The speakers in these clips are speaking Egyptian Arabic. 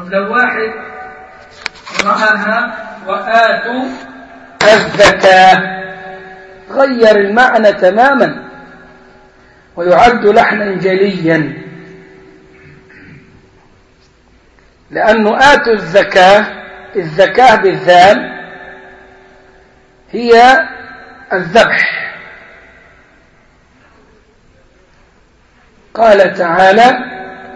طب لو واحد رآها وآتوا الزكاة غير المعنى تماما ويعد لحنا جليا لأنه آتوا الزكاة الزكاة بالذال هي الذبح قال تعالى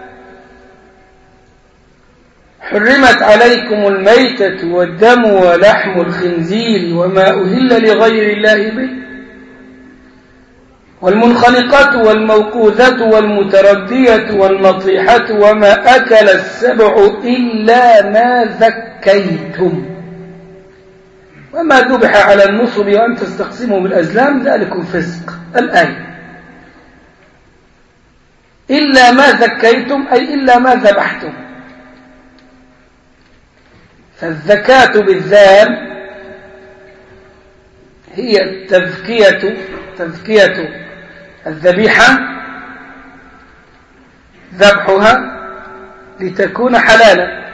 حرمت عليكم الميتة والدم ولحم الخنزير وما أهل لغير الله به والمنخنقة والموقوذة والمتردية والنطيحة وما أكل السبع إلا ما ذكيتم وما ذبح على النصب وأن تستقسموا بالأزلام ذلك فسق الآية إلا ما ذكيتم أي إلا ما ذبحتم فالزكاة بالذال هي التذكية تذكية الذبيحة ذبحها لتكون حلالا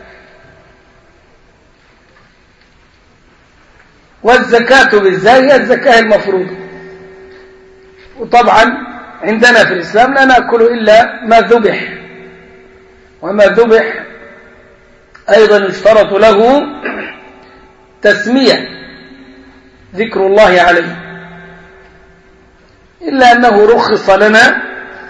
والزكاة بالذال هي الزكاة المفروضة وطبعا عندنا في الإسلام لا نأكل إلا ما ذبح وما ذبح أيضا يشترط له تسمية ذكر الله عليه إلا أنه رخص لنا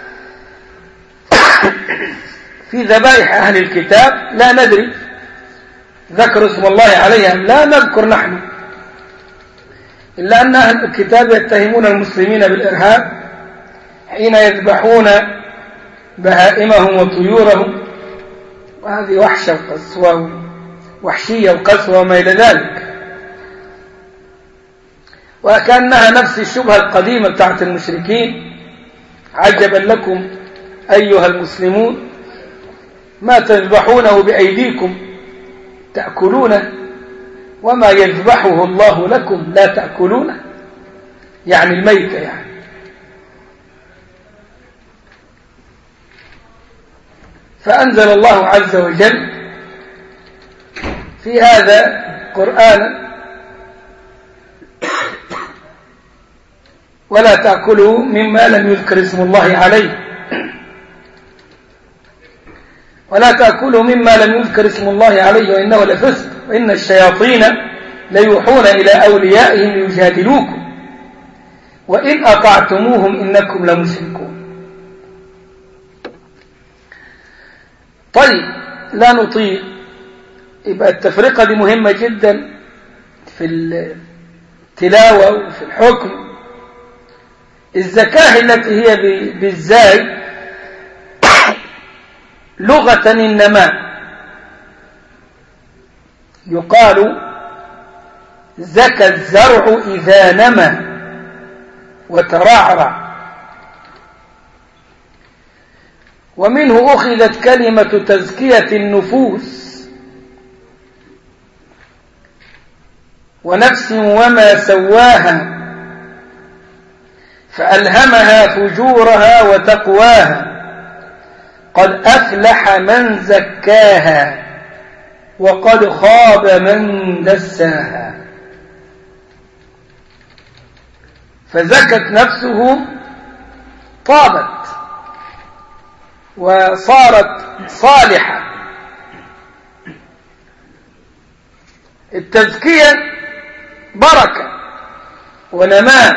في ذبائح أهل الكتاب لا ندري ذكر اسم الله عليها لا نذكر نحن إلا أن أهل الكتاب يتهمون المسلمين بالإرهاب حين يذبحون بهائمهم وطيورهم وهذه وحشة وقسوة وحشية وقسوة وما إلى ذلك وكأنها نفس الشبهة القديمة بتاعت المشركين عجبا لكم أيها المسلمون ما تذبحونه بأيديكم تأكلونه وما يذبحه الله لكم لا تأكلونه يعني الميتة يعني فأنزل الله عز وجل في هذا قرآنا ولا تأكلوا مما لم يذكر اسم الله عليه ولا تأكلوا مما لم يذكر اسم الله عليه وإنه لفسق وإن الشياطين ليوحون إلى أوليائهم ليجادلوكم وإن أطعتموهم إنكم لمشركون طيب لا نطيق يبقى التفرقة دي مهمة جدا في التلاوة وفي الحكم الزكاة التي هي بالزاي لغة النماء يقال زكى الزرع إذا نمى وترعرع ومنه أخذت كلمة تزكية النفوس ونفس وما سواها فألهمها فجورها وتقواها قد أفلح من زكاها وقد خاب من دساها فزكت نفسه طابت وصارت صالحة التزكية بركة ونماء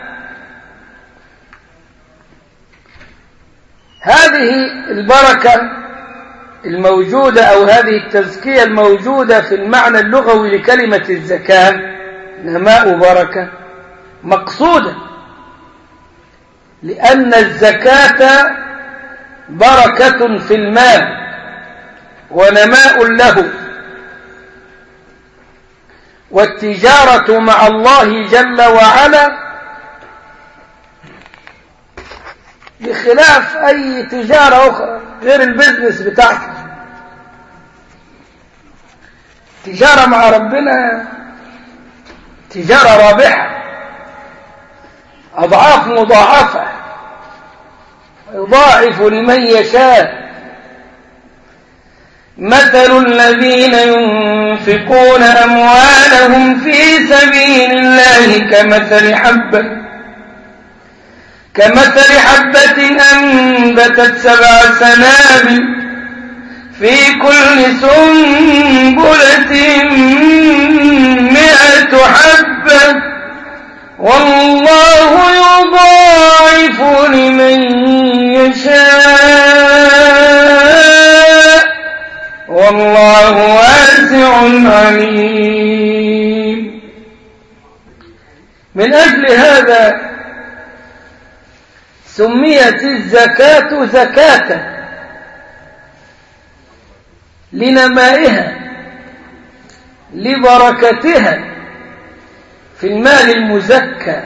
هذه البركة الموجودة أو هذه التزكية الموجودة في المعنى اللغوي لكلمة الزكاة نماء بركة مقصودة لأن الزكاة بركة في المال ونماء له والتجارة مع الله جل وعلا بخلاف أي تجارة أخرى غير البزنس بتاعك تجارة مع ربنا تجارة رابحة أضعاف مضاعفة يضاعف لمن يشاء مثل الذين ينفقون أموالهم في سبيل الله كمثل حبة كمثل حبة أنبتت سبع سنابل في كل سنبلة مئة حبة والله يضاعف لمن يشاء والله واسع عليم من أجل هذا سميت الزكاة زكاة لنمائها لبركتها في المال المزكى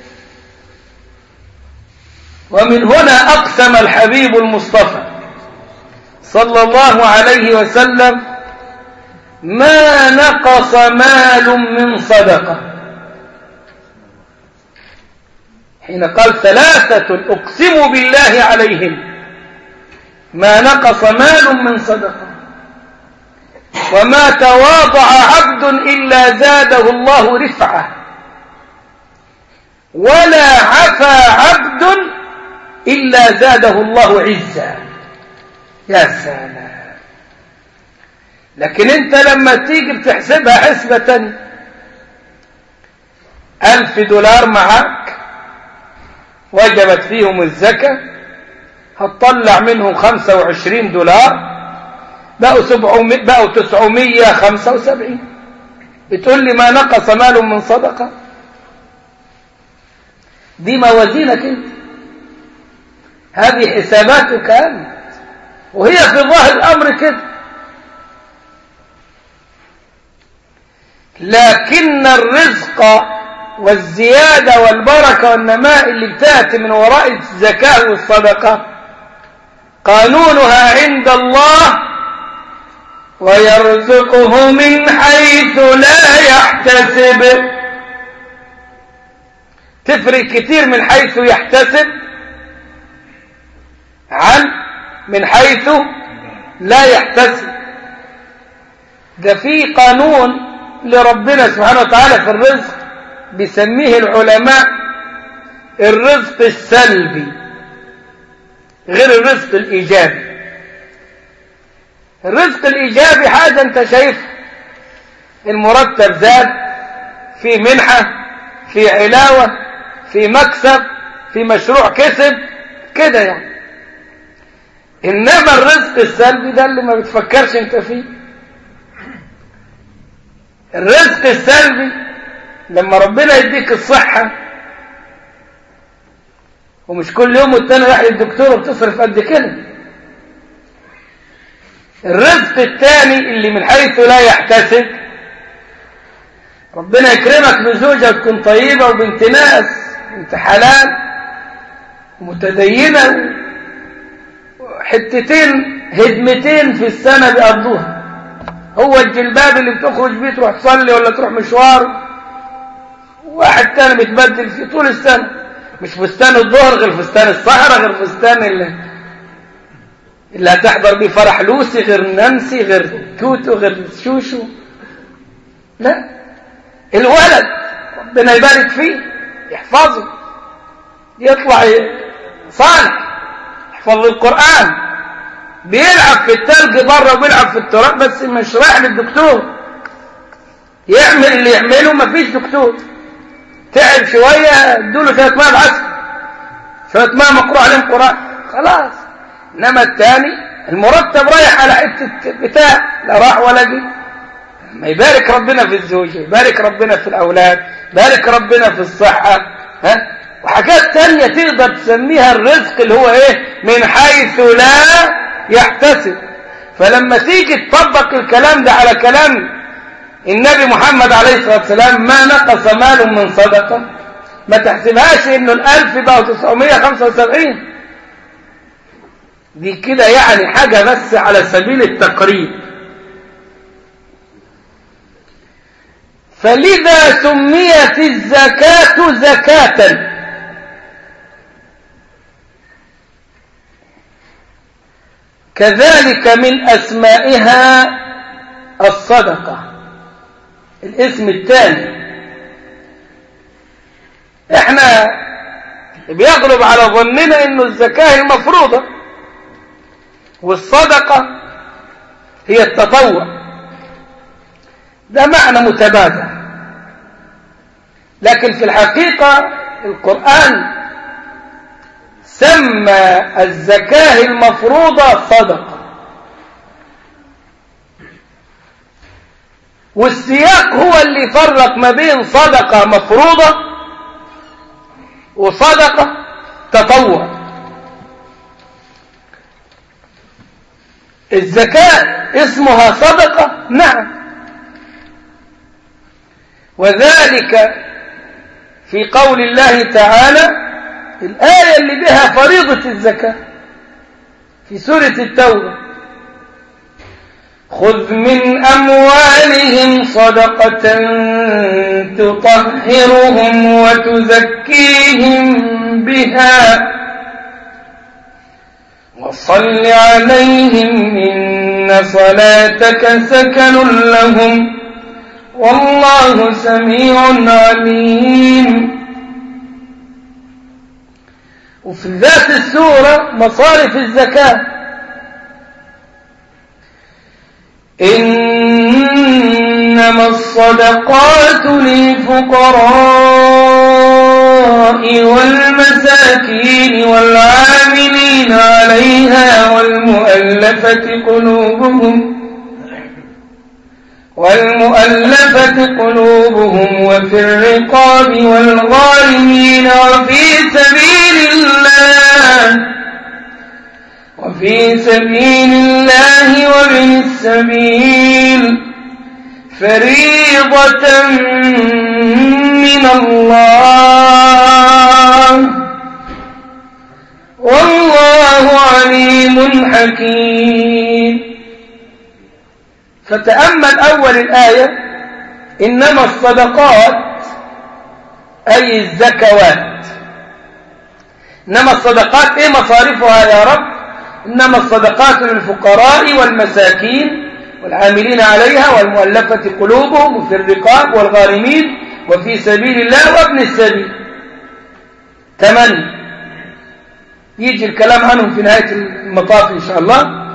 ومن هنا أقسم الحبيب المصطفى صلى الله عليه وسلم ما نقص مال من صدقة حين قال ثلاثة أقسم بالله عليهم ما نقص مال من صدقة وما تواضع عبد إلا زاده الله رفعه ولا عفى عبد إلا زاده الله عزا يا سلام لكن انت لما تيجي بتحسبها حسبة ألف دولار معك وجبت فيهم الزكاة هتطلع منهم خمسة وعشرين دولار بقوا سبعمائة بقوا تسعمية خمسة وسبعين بتقول لي ما نقص مال من صدقة دي موازينك انت هذه حساباتك انت وهي في ظاهر الامر كده لكن الرزق والزيادة والبركة والنماء اللي بتأتي من وراء الزكاة والصدقة قانونها عند الله ويرزقه من حيث لا يحتسب تفرق كتير من حيث يحتسب عن من حيث لا يحتسب ده في قانون لربنا سبحانه وتعالى في الرزق بيسميه العلماء الرزق السلبي غير الرزق الإيجابي الرزق الإيجابي حاجة أنت شايف المرتب زاد في منحة في علاوة في مكسب في مشروع كسب كده يعني إنما الرزق السلبي ده اللي ما بتفكرش أنت فيه الرزق السلبي لما ربنا يديك الصحة ومش كل يوم والتاني راح للدكتور وبتصرف قد كده الرزق الثاني اللي من حيث لا يحتسب ربنا يكرمك بزوجة تكون طيبة وبنت ناس بنت حلال ومتدينة حتتين هدمتين في السنة بيقضوها هو الجلباب اللي بتخرج بيه تروح تصلي ولا تروح مشوار واحد تاني بيتبدل فيه طول السنة مش فستان الظهر غير فستان الصحراء غير فستان اللي, اللي هتحضر بيه فرح لوسي غير نانسي غير توتو غير شوشو لا الولد ربنا يبارك فيه يحفظه يطلع صالح يحفظ القرآن بيلعب في التلج بره وبيلعب في التراب بس مش رايح للدكتور يعمل اللي يعمله مفيش دكتور تعب شوية ادوله شوية ماء بعسل شوية ماء مقروء عليهم قرآن خلاص انما الثاني المرتب رايح على حتة بتاع لا راح ولا جه ما يبارك ربنا في الزوجة يبارك ربنا في الأولاد يبارك ربنا في الصحة ها وحاجات تانية تقدر تسميها الرزق اللي هو ايه من حيث لا يحتسب فلما تيجي تطبق الكلام ده على كلام النبي محمد عليه الصلاة والسلام ما نقص مال من صدقة ما تحسبهاش انه الالف بقى 975 دي كده يعني حاجة بس على سبيل التقريب فلذا سميت الزكاة زكاة كذلك من أسمائها الصدقة الاسم الثاني احنا بيغلب على ظننا انه الزكاة المفروضة والصدقة هي التطوع ده معنى متبادل لكن في الحقيقة القرآن سمى الزكاة المفروضة صدقة والسياق هو اللي فرق ما بين صدقة مفروضة وصدقة تطوع الزكاة اسمها صدقة نعم وذلك في قول الله تعالى الآية اللي بها فريضة الزكاة في سورة التوبة خذ من أموالهم صدقة تطهرهم وتزكيهم بها وصل عليهم إن صلاتك سكن لهم والله سميع عليم وفي ذات السورة مصارف الزكاة إنما الصدقات للفقراء والمساكين والعاملين عليها والمؤلفة قلوبهم والمؤلفة قلوبهم وفي الرقاب والغارمين وفي سبيل الله وفي سبيل الله وابن السبيل فريضة من الله والله عليم حكيم فتأمل أول الآية إنما الصدقات أي الزكوات إنما الصدقات إيه مصارفها يا رب إنما الصدقات للفقراء والمساكين والعاملين عليها والمؤلفة قلوبهم وفي الرقاب والغارمين وفي سبيل الله وابن السبيل ثمانية يجي الكلام عنهم في نهاية المطاف إن شاء الله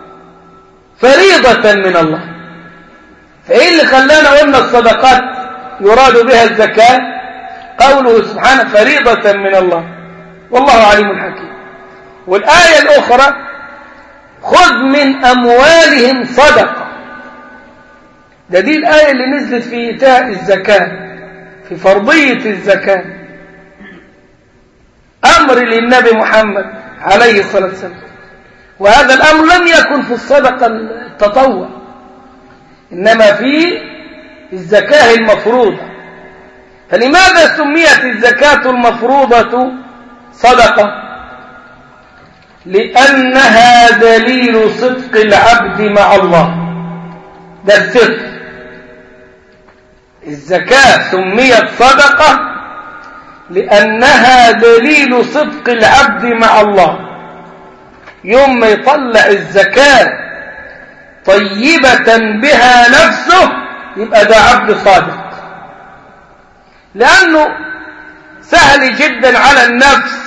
فريضة من الله فإيه اللي خلانا قلنا الصدقات يراد بها الزكاة قوله سبحانه فريضة من الله والله عليم حكيم والآية الأخرى خذ من أموالهم صدقة ده دي الآية اللي نزلت في إيتاء الزكاة في فرضية الزكاة أمر للنبي محمد عليه الصلاة والسلام وهذا الأمر لم يكن في الصدقة التطوع إنما في الزكاة المفروضة فلماذا سميت الزكاة المفروضة صدقة لأنها دليل صدق العبد مع الله ده الصدق الزكاة سميت صدقة لأنها دليل صدق العبد مع الله يوم ما يطلع الزكاة طيبة بها نفسه يبقى ده عبد صادق لأنه سهل جدا على النفس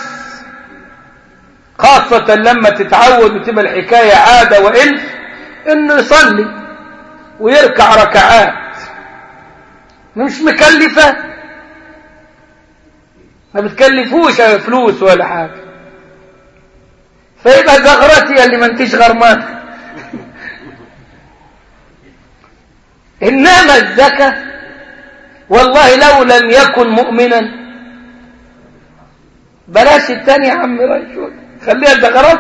خاصة لما تتعود وتبقى الحكاية عادة وإلف إنه يصلي ويركع ركعات مش مكلفة ما بتكلفوش فلوس ولا حاجة فيبقى زغرتي اللي ما انتش غرمان إنما الزكاة والله لو لم يكن مؤمنا بلاش التاني يا عم رجل خليها زغرات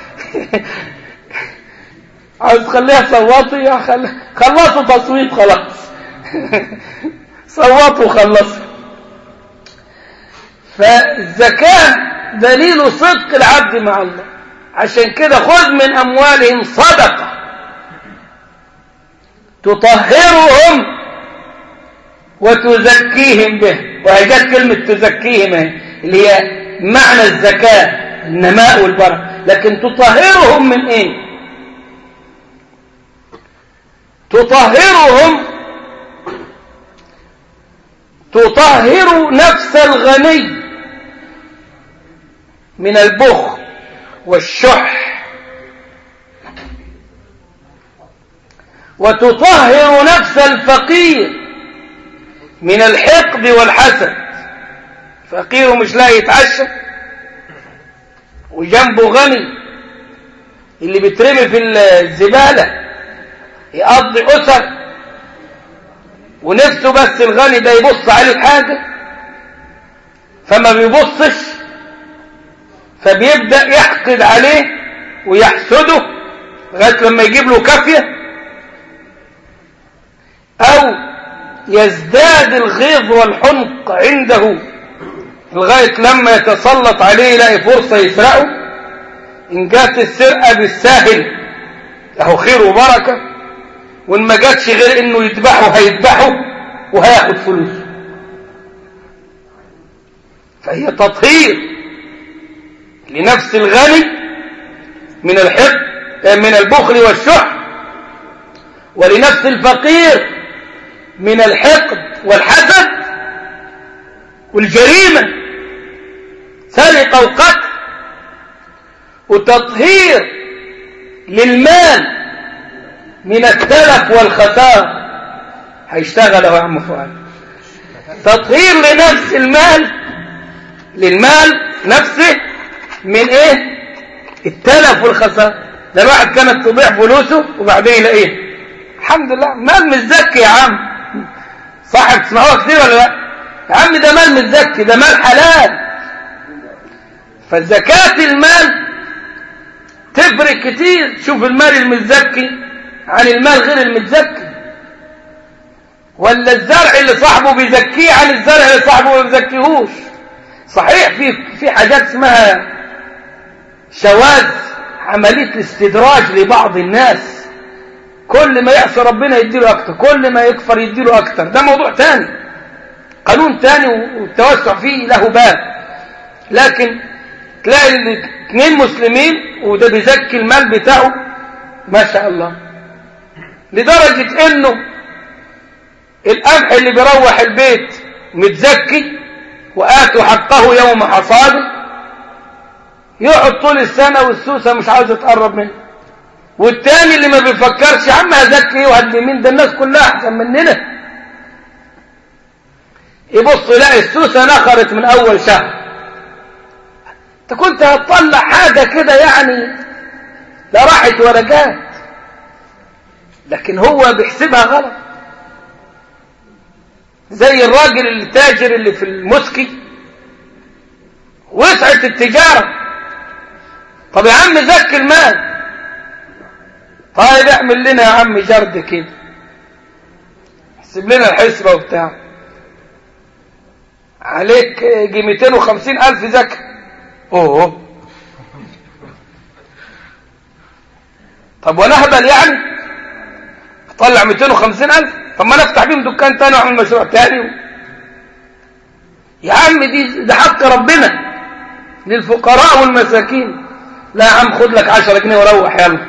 عاوز تخليها صواتي خل... خلصوا تصويت خلاص صوتوا وخلصوا فالزكاة دليل صدق العبد مع الله عشان كده خذ من أموالهم صدقة تطهرهم وتزكيهم به وهي كلمة تزكيهم اللي هي معنى الزكاة النماء والبركة لكن تطهرهم من ايه تطهرهم تطهر نفس الغني من البخل والشح وتطهر نفس الفقير من الحقد والحسد فقير مش لاقي يتعشى وجنبه غني اللي بيترمي في الزبالة يقضي أسر ونفسه بس الغني ده يبص عليه حاجة فما بيبصش فبيبدأ يحقد عليه ويحسده لغاية لما يجيب له كافية أو يزداد الغيظ والحنق عنده لغاية لما يتسلط عليه يلاقي فرصة يسرقه إن جات السرقة بالساهل له خير وبركة وإن ما جاتش غير إنه يذبحه هيذبحه وهياخد فلوسه فهي تطهير لنفس الغني من الحق من البخل والشح ولنفس الفقير من الحقد والحسد والجريمة سرقة وقتل وتطهير للمال من التلف والخسارة هيشتغل يا عم فؤاد تطهير لنفس المال للمال نفسه من ايه التلف والخسارة ده الواحد كانت تضيع فلوسه وبعدين يلاقيه الحمد لله مال متزكي يا عم صاحب تسمعوها كتير ولا لا يا عم ده مال متزكي ده مال حلال فزكاة المال تفرق كتير شوف المال المتزكي عن المال غير المتزكي ولا الزرع اللي صاحبه بيزكيه عن الزرع اللي صاحبه ما بيزكيهوش صحيح في في حاجات اسمها شواذ عملية الاستدراج لبعض الناس كل ما يعصي ربنا يديله أكتر كل ما يكفر يديله أكتر ده موضوع تاني قانون تاني والتوسع فيه له باب لكن تلاقي الاثنين مسلمين وده بيزكي المال بتاعه ما شاء الله لدرجة انه القمح اللي بيروح البيت متزكي وآتوا حقه يوم حصاده يقعد طول السنة والسوسة مش عاوزة تقرب منه والتاني اللي ما بيفكرش يا عم هزكي ايه وهدي مين ده الناس كلها احسن مننا يبص يلاقي السوسة نخرت من اول شهر انت كنت هتطلع حاجة كده يعني لا راحت ولا جات لكن هو بيحسبها غلط زي الراجل التاجر اللي في المسكي وسعت التجارة طب يا عم زكي المال طيب اعمل لنا يا عم جرد كده احسب لنا الحسبة وبتاع عليك يجي 250 ألف زكاة اوه طب وانا اهبل يعني اطلع 250 ألف طب ما نفتح بيهم دكان تاني واعمل مشروع تاني يا عم دي ده حق ربنا للفقراء والمساكين لا يا عم خد لك 10 جنيه وروح يلا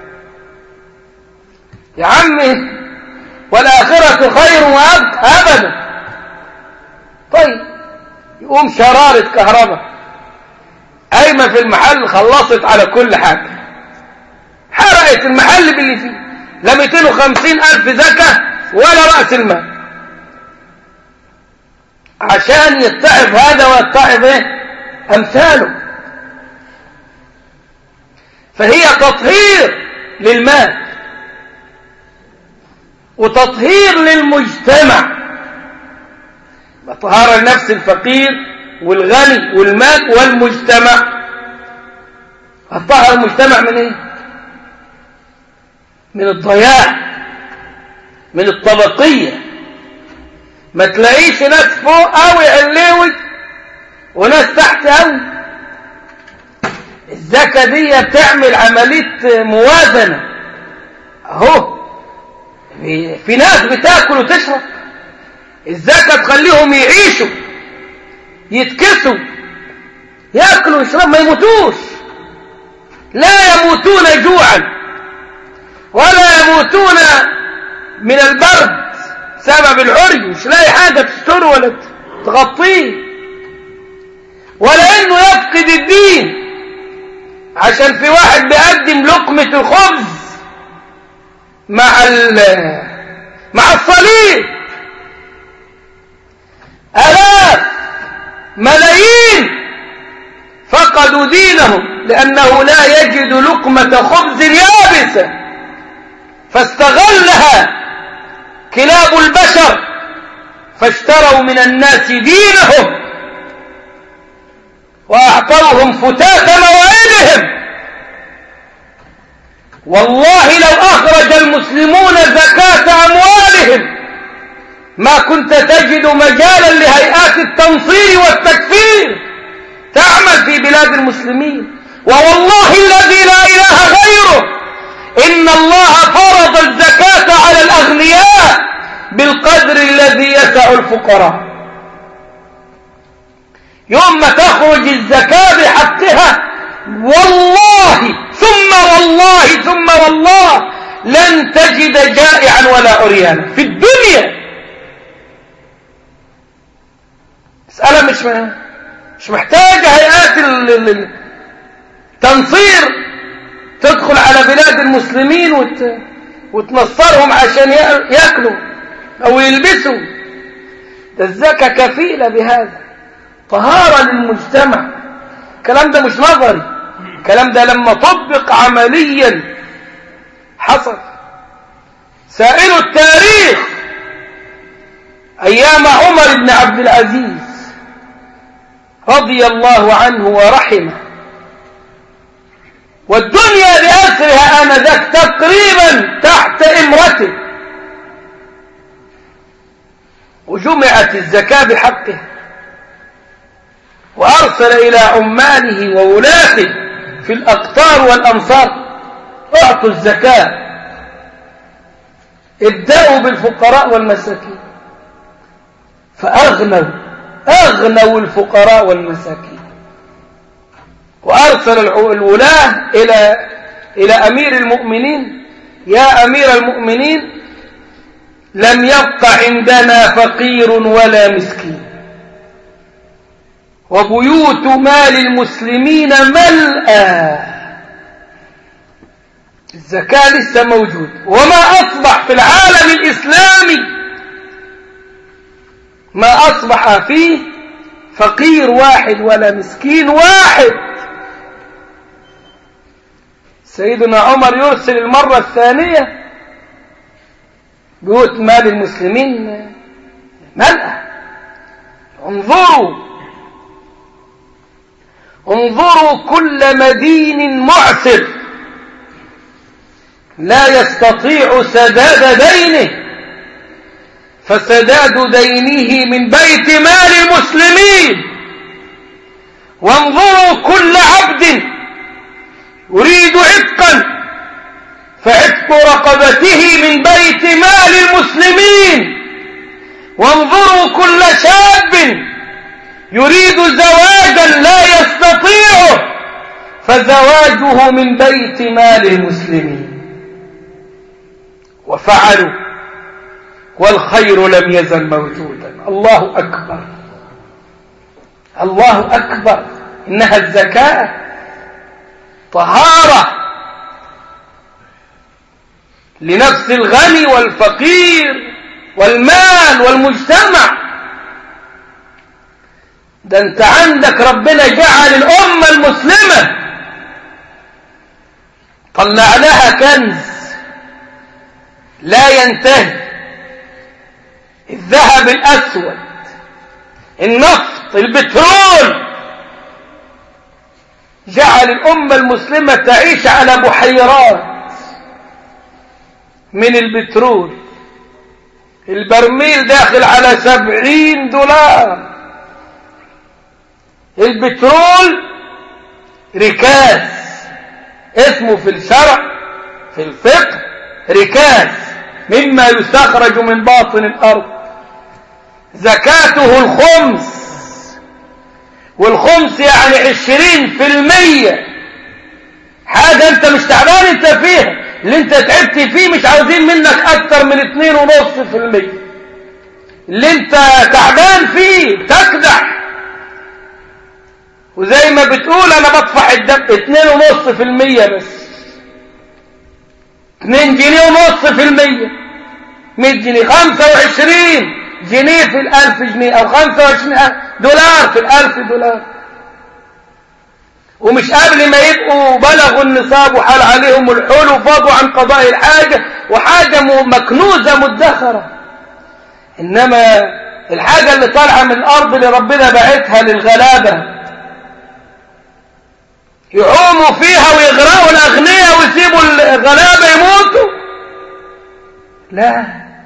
يا عم والآخرة خير وأبد أبدا طيب يقوم شرارة كهرباء قايمة في المحل خلصت على كل حاجة حرقت المحل باللي فيه لا 250 ألف زكاة ولا رأس المال عشان يتعب هذا ويتعب ايه أمثاله فهي تطهير للمال وتطهير للمجتمع طهارة لنفس الفقير والغني والمال والمجتمع الطهر المجتمع من ايه من الضياع من الطبقية ما تلاقيش ناس فوق قوي علوي وناس تحت قوي الزكاة دي بتعمل عملية موازنة اهو في ناس بتاكل وتشرب الزكاة تخليهم يعيشوا يتكسوا ياكلوا ويشربوا ما يموتوش لا يموتون جوعا ولا يموتون من البرد سبب العري مش لاقي حاجة تستر ولا تغطيه ولا انه يفقد الدين عشان في واحد بيقدم لقمة الخبز مع مع الصليب آلاف ملايين فقدوا دينهم لأنه لا يجد لقمة خبز يابسة فاستغلها كلاب البشر فاشتروا من الناس دينهم وأعطوهم فتات موعدهم والله لو أخرج المسلمون زكاة أموالهم ما كنت تجد مجالا لهيئات التنصير والتكفير تعمل في بلاد المسلمين ووالله الذي لا إله غيره إن الله فرض الزكاة على الأغنياء بالقدر الذي يسع الفقراء يوم ما تخرج الزكاة بحقها والله ثم والله ثم والله لن تجد جائعا ولا عريانا في الدنيا مسألة مش مش محتاجة هيئات التنصير تدخل على بلاد المسلمين وت... وتنصرهم عشان يأكلوا أو يلبسوا ده الزكاة كفيلة بهذا طهارة للمجتمع الكلام ده مش نظري الكلام ده لما طبق عمليا حصل سائل التاريخ أيام عمر بن عبد العزيز رضي الله عنه ورحمه والدنيا بأسرها آنذاك تقريبا تحت إمرته وجمعت الزكاة بحقه وأرسل إلى عماله وولاته في الأقطار والأمصار أعطوا الزكاة ابدأوا بالفقراء والمساكين فأغنوا أغنوا الفقراء والمساكين وأرسل الولاة إلى إلى أمير المؤمنين يا أمير المؤمنين لم يبق عندنا فقير ولا مسكين وبيوت مال المسلمين ملأى الزكاة لسه موجود وما أصبح في العالم الإسلامي ما أصبح فيه فقير واحد ولا مسكين واحد سيدنا عمر يرسل المرة الثانية بيوت مال المسلمين ملأ انظروا انظروا كل مدين معسر لا يستطيع سداد دينه فسداد دينه من بيت مال المسلمين وانظروا كل عبد يريد عتقا فعتق رقبته من بيت مال المسلمين وانظروا كل شاب يريد زواجا لا يستطيعه فزواجه من بيت مال المسلمين وفعلوا والخير لم يزل موجودا الله أكبر الله أكبر إنها الزكاة طهارة لنفس الغني والفقير والمال والمجتمع ده انت عندك ربنا جعل الأمة المسلمة طلع لها كنز لا ينتهي الذهب الأسود النفط البترول جعل الأمة المسلمة تعيش على بحيرات من البترول البرميل داخل على سبعين دولار البترول ركاز اسمه في الشرع في الفقه ركاز مما يستخرج من باطن الأرض زكاته الخمس والخمس يعني عشرين في المية حاجة انت مش تعبان انت فيها اللي انت تعبت فيه مش عاوزين منك اكتر من اتنين ونص في المية اللي انت تعبان فيه تكدح وزي ما بتقول انا بدفع الدم اتنين ونص في المية بس اتنين جنيه ونص في المية مية جنيه خمسة وعشرين جنيه في الالف جنيه او خمسة وعشرين دولار في الالف دولار ومش قبل ما يبقوا بلغوا النصاب وحال عليهم الحول وفاضوا عن قضاء الحاجة وحاجة مكنوزة مدخرة إنما الحاجة اللي طالعة من الأرض اللي ربنا بعتها للغلابة يعوموا فيها ويغرقوا الأغنياء ويسيبوا الغلابة يموتوا لا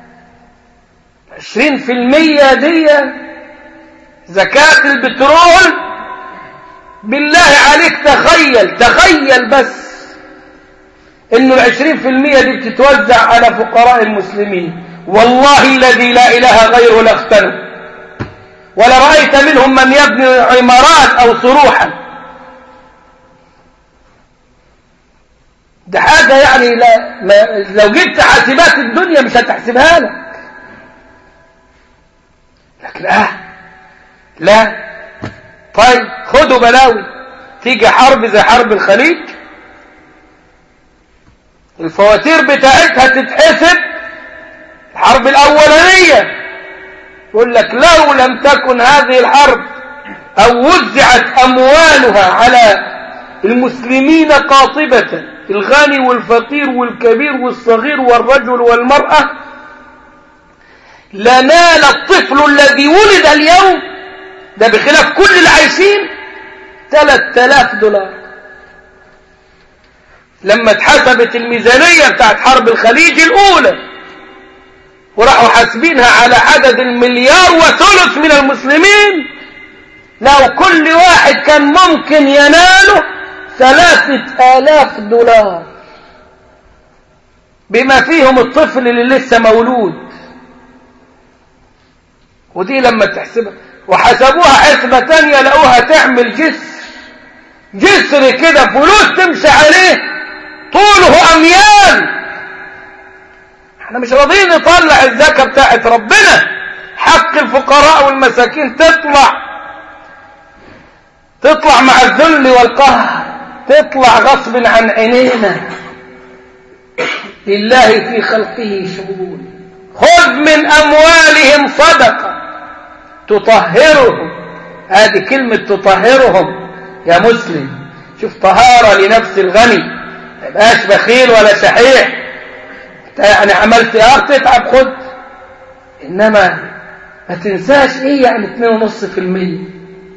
عشرين في المية دي زكاة البترول بالله عليك تخيل تخيل بس انه العشرين في المية دي بتتوزع على فقراء المسلمين والله الذي لا اله غيره لاختنوا ولا رأيت منهم من يبني عمارات او صروحا ده حاجة يعني لا ما لو جبت حاسبات الدنيا مش هتحسبها لك لكن اه لا طيب خدوا بلاوي تيجي حرب زي حرب الخليج الفواتير بتاعتها تتحسب الحرب الأولانية يقول لك لو لم تكن هذه الحرب أو وزعت أموالها على المسلمين قاطبة الغني والفقير والكبير والصغير والرجل والمرأة لنال الطفل الذي ولد اليوم ده بخلاف كل العايشين 3000 دولار لما اتحسبت الميزانية بتاعت حرب الخليج الأولى وراحوا حاسبينها على عدد المليار وثلث من المسلمين لو كل واحد كان ممكن يناله ثلاثة آلاف دولار بما فيهم الطفل اللي لسه مولود ودي لما تحسبها وحسبوها حسبة تانية لقوها تعمل جسر جسر كده فلوس تمشي عليه طوله أميال احنا مش راضيين نطلع الزكاة بتاعت ربنا حق الفقراء والمساكين تطلع تطلع مع الذل والقهر تطلع غصب عن عينينا لله في خلقه شؤون خذ من أموالهم صدقة تطهرهم هذه كلمة تطهرهم يا مسلم شوف طهارة لنفس الغني ما يبقاش بخيل ولا شحيح انت يعني عملت اه تتعب خد انما ما تنساش ايه يعني 2.5%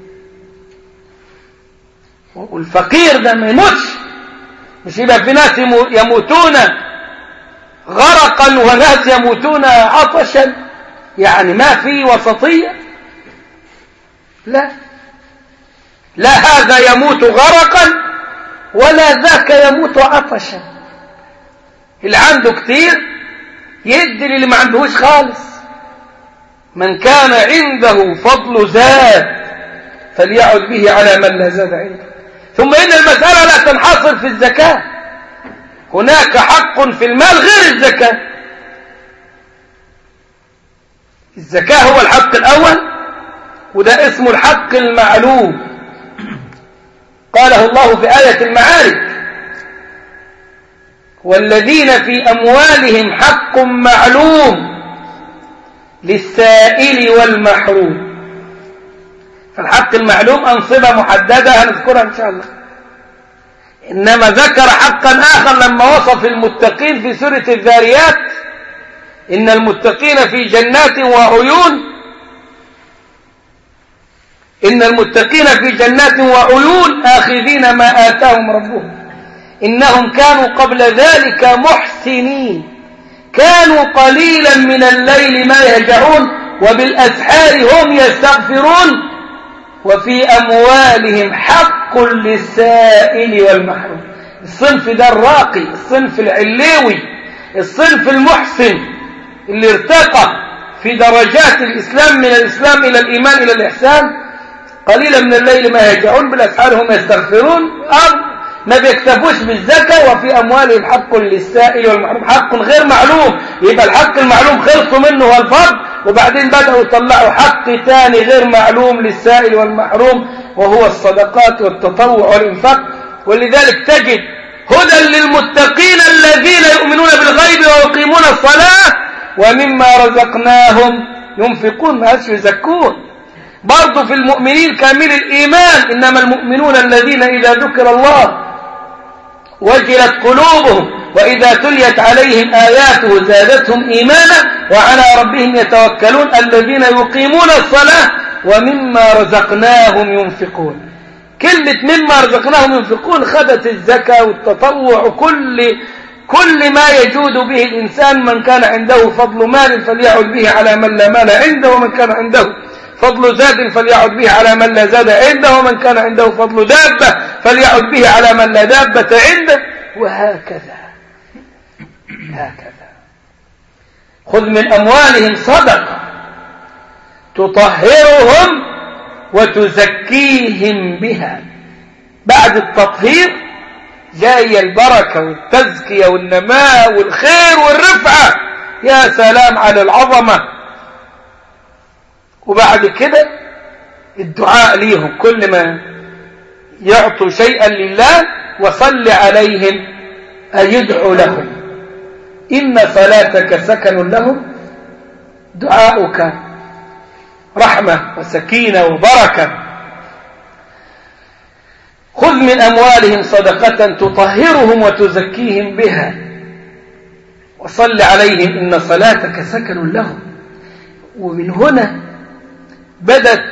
والفقير ده ما يموتش مش يبقى في ناس يموتون غرقا وناس يموتون عطشا يعني ما في وسطية لا لا هذا يموت غرقا ولا ذاك يموت عطشا اللي عنده كتير يدي للي ما عندهوش خالص من كان عنده فضل زاد فليعد به على من لا زاد عنده ثم إن المسألة لا تنحصر في الزكاة هناك حق في المال غير الزكاة الزكاة هو الحق الأول وده اسمه الحق المعلوم قاله الله في آية المعارف والذين في أموالهم حق معلوم للسائل والمحروم فالحق المعلوم أنصبة محددة هنذكرها إن شاء الله إنما ذكر حقا آخر لما وصف المتقين في سورة الذاريات إن المتقين في جنات وعيون إن المتقين في جنات وعيون آخذين ما آتاهم ربهم إنهم كانوا قبل ذلك محسنين كانوا قليلا من الليل ما يهجعون وبالأسحار هم يستغفرون وفي أموالهم حق للسائل والمحروم الصنف ده الراقي الصنف العليوي الصنف المحسن اللي ارتقى في درجات الإسلام من الإسلام إلى الإيمان إلى الإحسان قليلا من الليل ما يهجعون بالأسحار هم يستغفرون ما بيكتفوش بالزكاة وفي أموالهم حق للسائل والمحروم حق غير معلوم يبقى الحق المعلوم خلصوا منه هو الفرض وبعدين بدأوا يطلعوا حق تاني غير معلوم للسائل والمحروم وهو الصدقات والتطوع والإنفاق ولذلك تجد هدى للمتقين الذين يؤمنون بالغيب ويقيمون الصلاة ومما رزقناهم ينفقون ما يزكون برضو في المؤمنين كامل الإيمان إنما المؤمنون الذين إذا ذكر الله وجلت قلوبهم وإذا تليت عليهم آياته زادتهم إيمانا وعلى ربهم يتوكلون الذين يقيمون الصلاة ومما رزقناهم ينفقون كلمة مما رزقناهم ينفقون خدت الزكاة والتطوع وكل كل ما يجود به الإنسان من كان عنده فضل مال فليعد به على من لا مال عنده ومن كان عنده فضل زاد فليعد به على من لا زاد عنده ومن كان عنده فضل دابة فليعد به على من لا دابة عنده وهكذا هكذا خذ من أموالهم صدقة تطهرهم وتزكيهم بها بعد التطهير جاي البركة والتزكية والنماء والخير والرفعة يا سلام على العظمة وبعد كده الدعاء ليهم كل ما يعطوا شيئا لله وصل عليهم أيدعو لهم إن صلاتك سكن لهم دعاؤك رحمة وسكينة وبركة خذ من أموالهم صدقة تطهرهم وتزكيهم بها وصل عليهم إن صلاتك سكن لهم ومن هنا بدت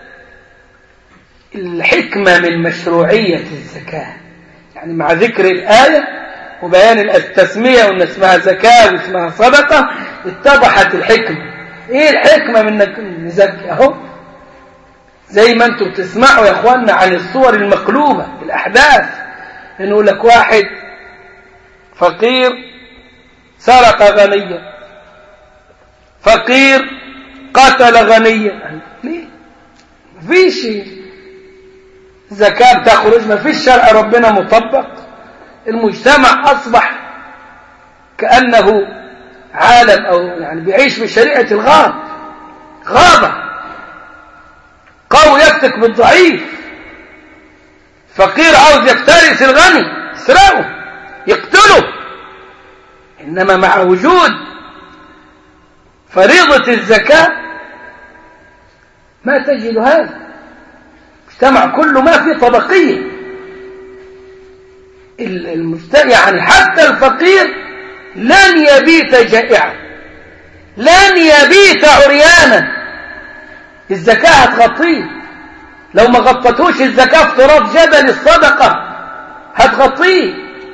الحكمة من مشروعية الزكاة يعني مع ذكر الآية وبيان التسمية وأن اسمها زكاة واسمها صدقة اتضحت الحكمة ايه الحكمة من انك نزكي اهو زي ما انتم بتسمعوا يا اخوانا عن الصور المقلوبة الاحداث انه لك واحد فقير سرق غنيا فقير قتل غنيا ليه مفيش زكاة تخرج مفيش شرع ربنا مطبق المجتمع أصبح كأنه عالم أو يعني بيعيش بشريعة الغاب غابة قوي يفتك بالضعيف فقير عاوز يفترس الغني يسرقه يقتله إنما مع وجود فريضة الزكاة ما تجد هذا المجتمع كله ما في طبقية المجتمع يعني حتى الفقير لن يبيت جائعا لن يبيت عريانا الزكاة هتغطيه لو ما غطتوش الزكاة في تراب جبل الصدقة هتغطيه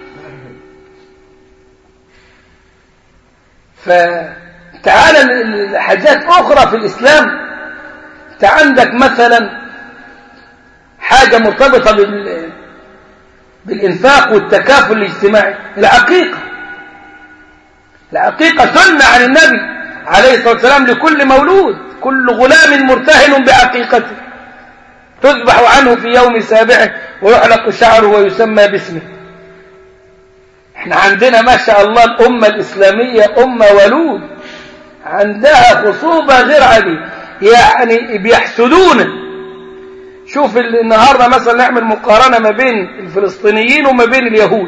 فتعال حاجات أخرى في الإسلام انت عندك مثلا حاجة مرتبطة بال... بالإنفاق والتكافل الاجتماعي العقيقة العقيقة سنة عن النبي عليه الصلاة والسلام لكل مولود كل غلام مرتهن بعقيقته تذبح عنه في يوم سابعه ويحلق شعره ويسمى باسمه احنا عندنا ما شاء الله الأمة الإسلامية أمة ولود عندها خصوبة غير عادية يعني بيحسدون شوف النهاردة مثلا نعمل مقارنة ما بين الفلسطينيين وما بين اليهود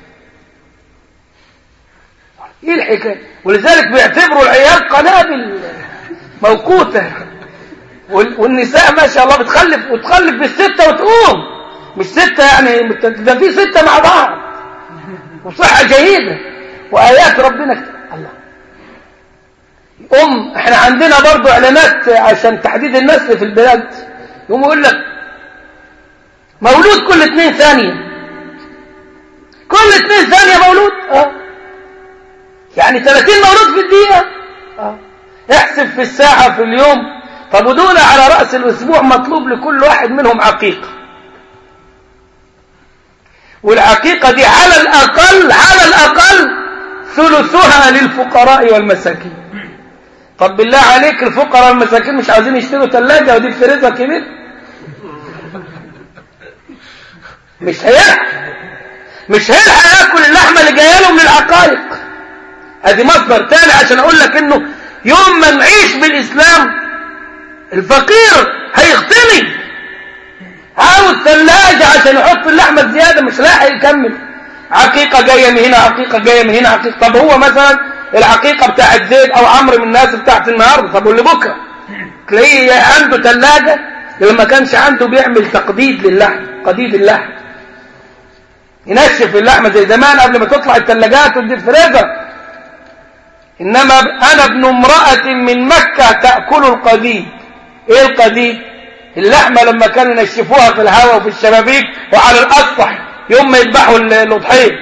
ايه الحكاية ولذلك بيعتبروا العيال قنابل موقوتة والنساء ما شاء الله بتخلف وتخلف بالستة وتقوم مش ستة يعني ده في ستة مع بعض وصحة جيدة وآيات ربنا كتير. الله أم احنا عندنا برضو اعلانات عشان تحديد النسل في البلاد يقوم يقول لك مولود كل اثنين ثانية كل اثنين ثانية مولود اه يعني 30 مولود في الدقيقة اه احسب في الساعة في اليوم طب ودول على رأس الأسبوع مطلوب لكل واحد منهم عقيقة والعقيقة دي على الأقل على الأقل ثلثها للفقراء والمساكين طب بالله عليك الفقراء والمساكين مش عاوزين يشتروا ثلاجة ودي فريزر كبير مش هيحصل مش هيلحق ياكل اللحمة اللي جايه له من العقائق ادي مصدر تاني عشان اقول لك انه يوم ما نعيش بالاسلام الفقير هيغتني عاوز ثلاجة عشان يحط اللحمة الزيادة مش لاحق يكمل عقيقة جاية من هنا عقيقة جاية من هنا عقيقة طب هو مثلا العقيقة بتاعت زيد او عمرو من الناس بتاعت النهاردة طب واللي بكرة تلاقيه عنده ثلاجة لما كانش عنده بيعمل تقديد للحم قديد اللحم ينشف اللحمة زي زمان قبل ما تطلع الثلاجات والديب فريزر إنما أنا ابن امرأة من مكة تأكل القديد إيه القديد اللحمة لما كانوا ينشفوها في الهواء وفي الشبابيك وعلى الأسطح يوم ما يذبحوا الأضحية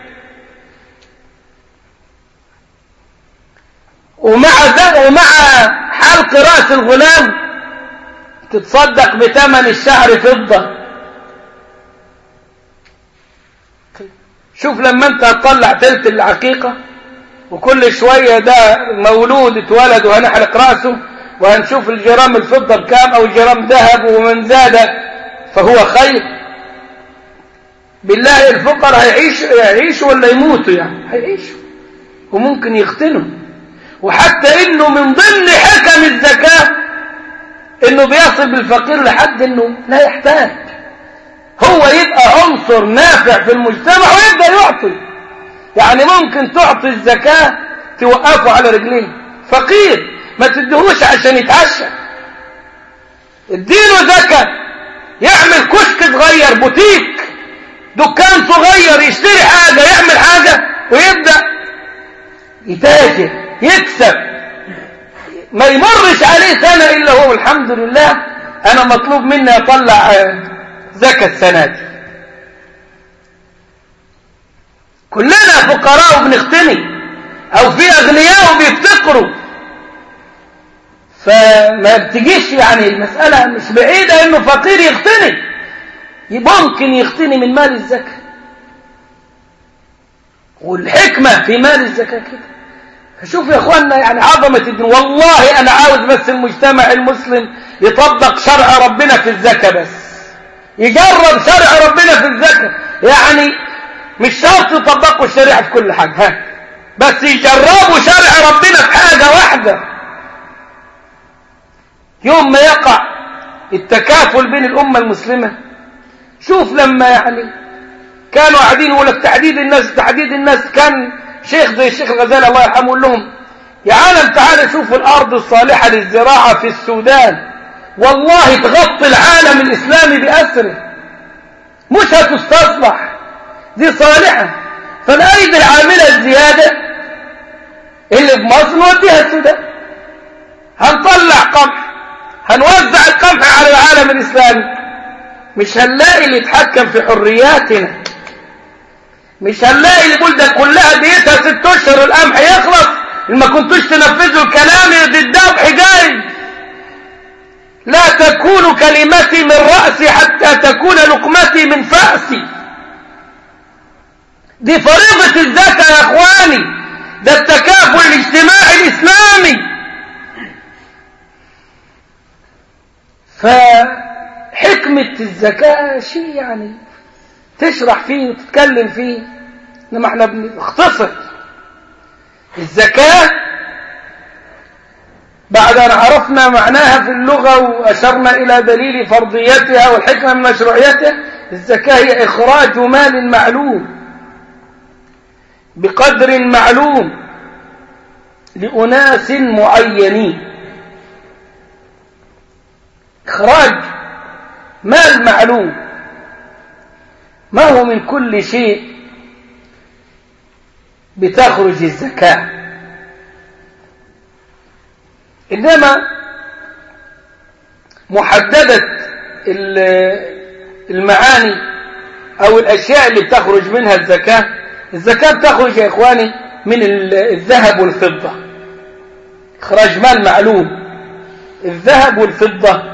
ومع ذلك ومع حلق رأس الغلام تتصدق بثمن الشعر فضة شوف لما انت هتطلع تلت العقيقة وكل شوية ده مولود اتولد وهنحرق رأسه وهنشوف الجرام الفضة بكام او الجرام ذهب ومن زاد فهو خير بالله الفقر هيعيش يعيشوا ولا يموتوا يعني هيعيشوا وممكن يختنوا وحتى انه من ضمن حكم الزكاة انه بيصل بالفقير لحد انه لا يحتاج هو يبقى عنصر نافع في المجتمع ويبدأ يعطي يعني ممكن تعطي الزكاة توقفه على رجليه فقير ما تدهوش عشان يتعشى اديله زكاة يعمل كشك صغير بوتيك دكان صغير يشتري حاجة يعمل حاجة ويبدأ يتاجر يكسب ما يمرش عليه سنة إلا هو الحمد لله أنا مطلوب مني أطلع زكاة السنة دي كلنا فقراء وبنغتني أو في أغنياء وبيفتقروا فما بتجيش يعني المسألة مش بعيدة إنه فقير يغتني ممكن يغتني من مال الزكاة والحكمة في مال الزكاة كده فشوف يا اخوانا يعني عظمة الدين والله انا عاوز بس المجتمع المسلم يطبق شرع ربنا في الزكاة بس يجرب شرع ربنا في الزكاة يعني مش شرط يطبقوا الشريعة في كل حاجة ها بس يجربوا شرع ربنا في حاجة واحدة يوم ما يقع التكافل بين الأمة المسلمة شوف لما يعني كانوا قاعدين يقول لك تعديد الناس تعديد الناس كان شيخ زي الشيخ الغزالي الله يرحمه يقول لهم يا عالم تعالى شوفوا الأرض الصالحة للزراعة في السودان والله تغطي العالم الإسلامي بأسره مش هتستصلح دي صالحة فالأيدي العاملة الزيادة اللي في مصر نوديها السودان هنطلع قمح هنوزع القمح على العالم الإسلامي مش هنلاقي اللي يتحكم في حرياتنا مش هنلاقي اللي يقول ده كلها ديتها ست اشهر القمح يخلص ما كنتوش تنفذوا الكلام دي الذبح جاي لا تكون كلمتي من رأسي حتى تكون لقمتي من فأسي دي فريضة الزكاة يا اخواني ده التكافل الاجتماعي الاسلامي فحكمة الزكاة شيء يعني تشرح فيه وتتكلم فيه انما احنا بنختصر الزكاة بعد أن عرفنا معناها في اللغة وأشرنا إلى دليل فرضيتها والحكمة من مشروعيتها الزكاة هي إخراج مال معلوم بقدر معلوم لأناس معينين إخراج مال معلوم ما هو من كل شيء بتخرج الزكاة إنما محددة المعاني أو الأشياء اللي بتخرج منها الزكاة الزكاة بتخرج يا إخواني من الذهب والفضة إخراج مال معلوم الذهب والفضة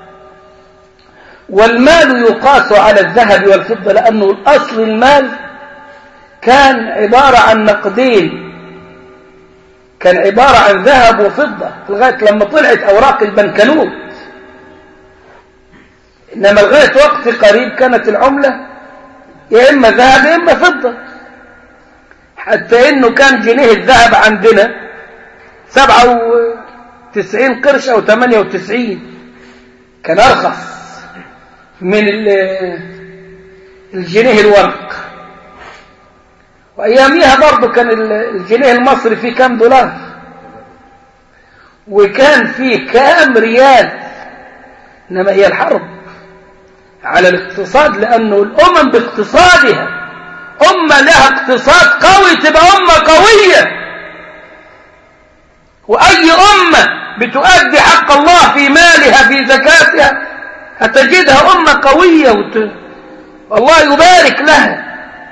والمال يقاس على الذهب والفضة لأنه الأصل المال كان عبارة عن نقدين كان عبارة عن ذهب وفضة لغاية لما طلعت أوراق البنكنوت إنما لغاية وقت قريب كانت العملة يا إما ذهب يا إما فضة حتى إنه كان جنيه الذهب عندنا سبعة وتسعين قرش أو ثمانية وتسعين كان أرخص من الجنيه الورق وأياميها برضه كان الجنيه المصري فيه كام دولار وكان فيه كام ريال إنما هي الحرب على الاقتصاد لأنه الأمم باقتصادها أمة لها اقتصاد قوي تبقى أمة قوية وأي أمة بتؤدي حق الله في مالها في زكاتها هتجدها أمة قوية وت... والله يبارك لها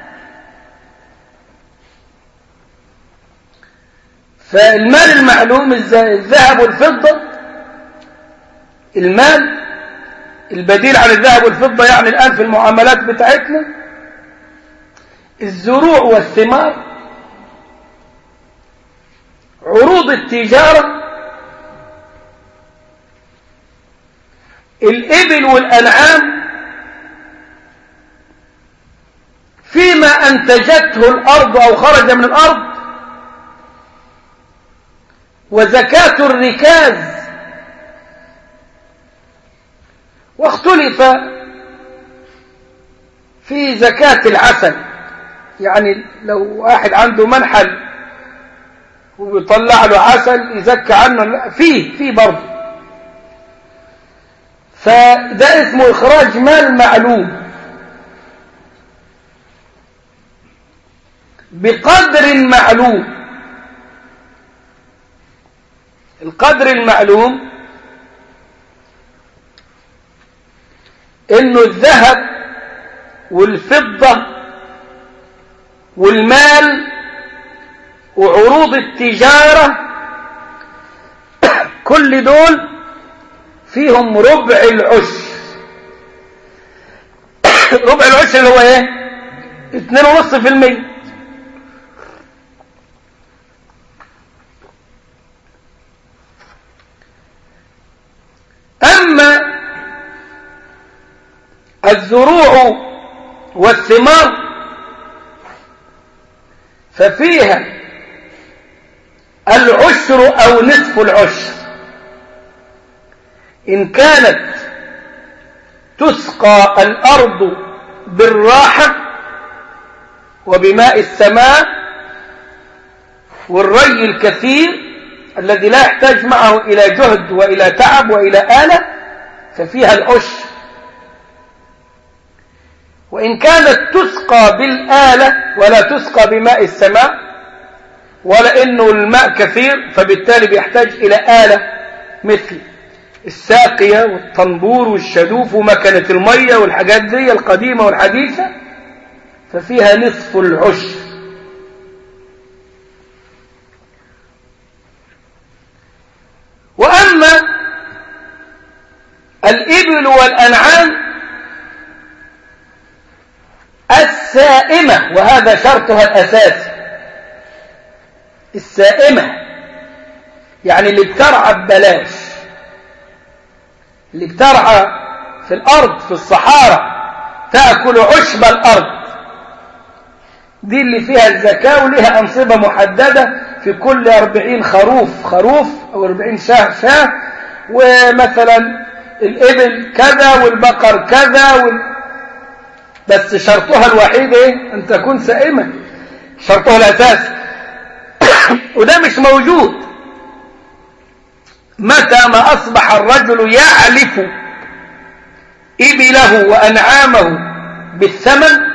فالمال المعلوم الذهب والفضة المال البديل عن الذهب والفضة يعني الآن في المعاملات بتاعتنا الزروع والثمار عروض التجارة الإبل والأنعام فيما أنتجته الأرض أو خرج من الأرض وزكاة الركاز واختلف في زكاة العسل يعني لو واحد عنده منحل وبيطلع له عسل يزكى عنه لا فيه فيه برضه فده اسمه إخراج مال معلوم بقدر معلوم القدر المعلوم انه الذهب والفضة والمال وعروض التجارة كل دول فيهم ربع العشر ربع العشر اللي هو ايه اتنين ونص في المية أما الزروع والثمار ففيها العشر أو نصف العشر إن كانت تسقى الأرض بالراحة وبماء السماء والري الكثير الذي لا يحتاج معه إلى جهد وإلى تعب وإلى آلة ففيها العشر وإن كانت تسقى بالآلة ولا تسقى بماء السماء ولا إنه الماء كثير فبالتالي بيحتاج إلى آلة مثل الساقية والطنبور والشدوف ومكنة المية والحاجات دي القديمة والحديثة ففيها نصف العشر وأما الإبل والأنعام السائمة وهذا شرطها الأساسي السائمة يعني اللي بترعى ببلاش اللي بترعى في الأرض في الصحارى تأكل عشب الأرض دي اللي فيها الزكاة ولها أنصبة محددة في كل أربعين خروف خروف أو أربعين شاه شاه ومثلا الإبل كذا والبقر كذا وال... بس شرطها الوحيد إيه؟ أن تكون سائمة شرطها الأساسي وده مش موجود متى ما أصبح الرجل يعلف إبله وأنعامه بالثمن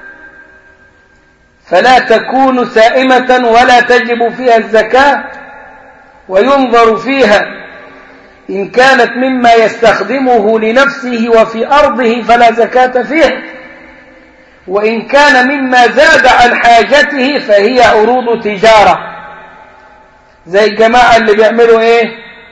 فلا تكون سائمة ولا تجب فيها الزكاة وينظر فيها إن كانت مما يستخدمه لنفسه وفي أرضه فلا زكاة فيها وإن كان مما زاد عن حاجته فهي عروض تجارة زي الجماعة اللي بيعملوا إيه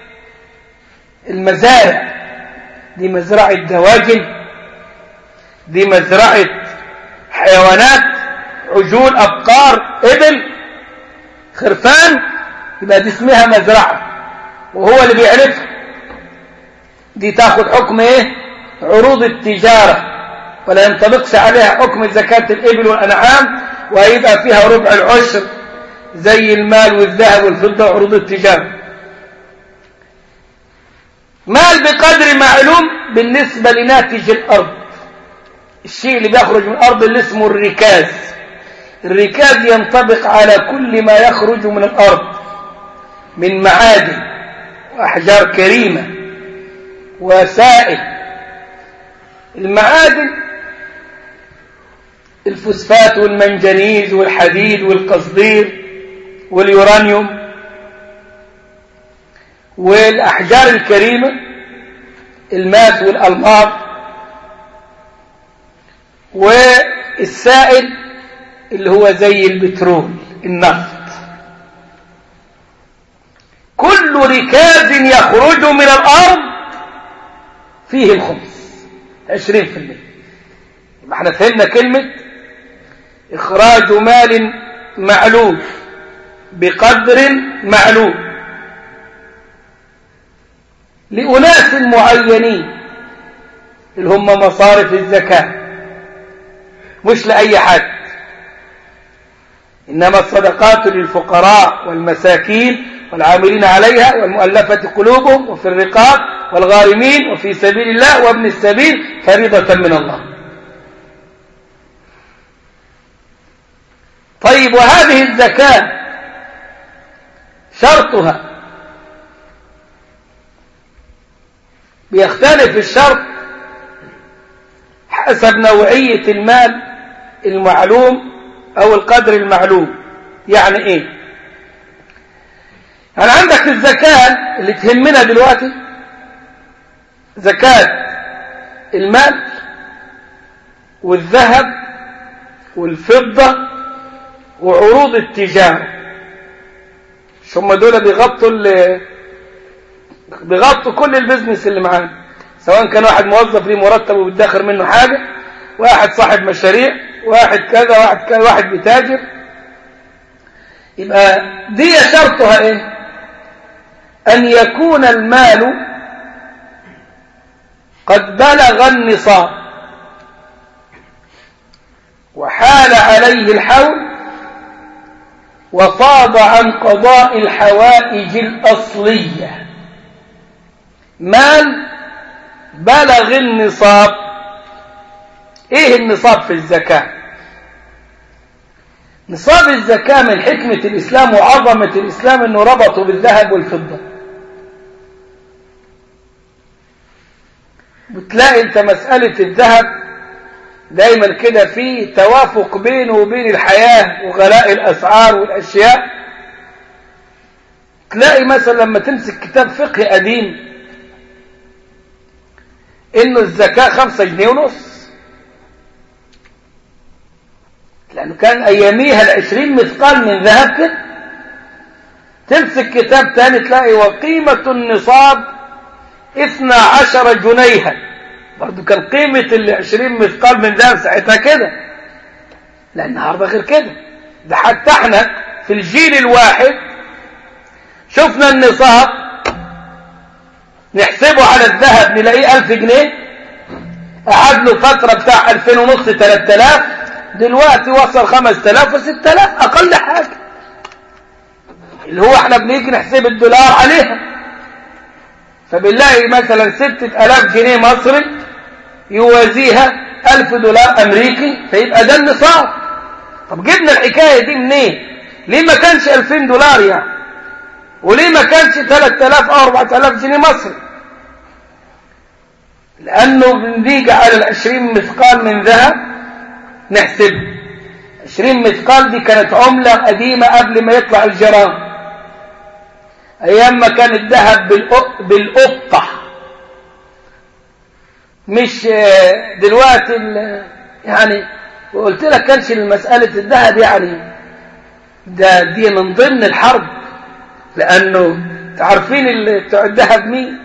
المزارع دي مزرعة دواجن دي مزرعة حيوانات عجول أبقار إبل خرفان يبقى دي اسمها مزرعة وهو اللي بيعرفها دي تاخد حكم ايه عروض التجارة ولا ينطبقش عليها حكم زكاة الإبل والأنعام وهيبقى فيها ربع العشر زي المال والذهب والفضة وعروض التجارة مال بقدر معلوم بالنسبة لناتج الأرض الشيء اللي بيخرج من الأرض اللي اسمه الركاز الركاز ينطبق على كل ما يخرج من الأرض من معادن وأحجار كريمة وسائل المعادن الفوسفات والمنجنيز والحديد والقصدير واليورانيوم والأحجار الكريمة الماس والألماس والسائل اللي هو زي البترول النفط كل ركاز يخرج من الأرض فيه الخمس عشرين في المية يبقى احنا فهمنا كلمة إخراج مال معلوم بقدر معلوم لأناس معينين اللي هم مصارف الزكاة مش لأي حد إنما الصدقات للفقراء والمساكين والعاملين عليها والمؤلفة قلوبهم وفي الرقاب والغارمين وفي سبيل الله وابن السبيل فريضة من الله طيب وهذه الزكاة شرطها بيختلف الشرط حسب نوعية المال المعلوم أو القدر المعلوم يعني إيه يعني عندك الزكاة اللي تهمنا دلوقتي زكاة المال والذهب والفضة وعروض التجارة مش هم دول بيغطوا بيغطوا كل البزنس اللي معانا سواء كان واحد موظف ليه مرتب وبيدخر منه حاجة واحد صاحب مشاريع واحد كذا واحد كذا واحد بتاجر يبقى دي شرطها ايه ان يكون المال قد بلغ النصاب وحال عليه الحول وفاض عن قضاء الحوائج الأصلية مال بلغ النصاب ايه النصاب في الزكاة نصاب الزكاة من حكمة الإسلام وعظمة الإسلام أنه ربطه بالذهب والفضة بتلاقي انت مسألة الذهب دايما كده في توافق بينه وبين الحياة وغلاء الأسعار والأشياء تلاقي مثلا لما تمسك كتاب فقه قديم انه الزكاة خمسة جنيه ونص لأنه كان أياميها العشرين مثقال من ذهب كده تمسك كتاب تاني تلاقي وقيمة النصاب اثنى عشر جنيها برضو كان قيمة العشرين مثقال من ذهب ساعتها كده لا النهاردة غير كده ده حتى احنا في الجيل الواحد شفنا النصاب نحسبه على الذهب نلاقيه ألف جنيه قعد له فترة بتاع ألفين ونص تلات آلاف دلوقتي وصل خمس تلاف وست تلاف أقل حاجة اللي هو احنا بنيجي نحسب الدولار عليها فبنلاقي مثلا ستة ألاف جنيه مصري يوازيها ألف دولار أمريكي فيبقى ده النصاب طب جبنا الحكاية دي منين ليه ما كانش ألفين دولار يعني وليه ما كانش تلات آلاف أو أربعة آلاف جنيه مصري لأنه بنيجي على العشرين مثقال من ذهب نحسبه عشرين مثقال دي كانت عملة قديمة قبل ما يطلع الجرام أيام ما كان الذهب بالقطة مش دلوقتي يعني وقلت لك كانش مسألة الذهب يعني ده دي من ضمن الحرب لأنه تعرفين بتوع الذهب مين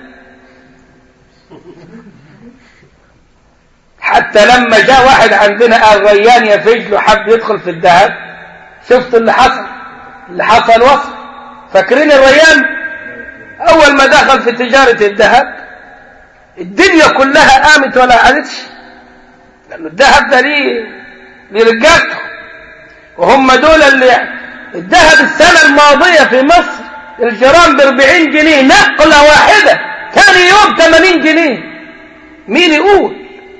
حتى لما جاء واحد عندنا قال ريان يفج له حب يدخل في الذهب شفت اللي حصل اللي حصل وصل فاكرين الريان اول ما دخل في تجارة الذهب الدنيا كلها قامت ولا قعدتش لأن الذهب ده ليه لرجالته وهم دول اللي الذهب السنة الماضية في مصر الجرام ب 40 جنيه نقلة واحدة ثاني يوم 80 جنيه مين يقول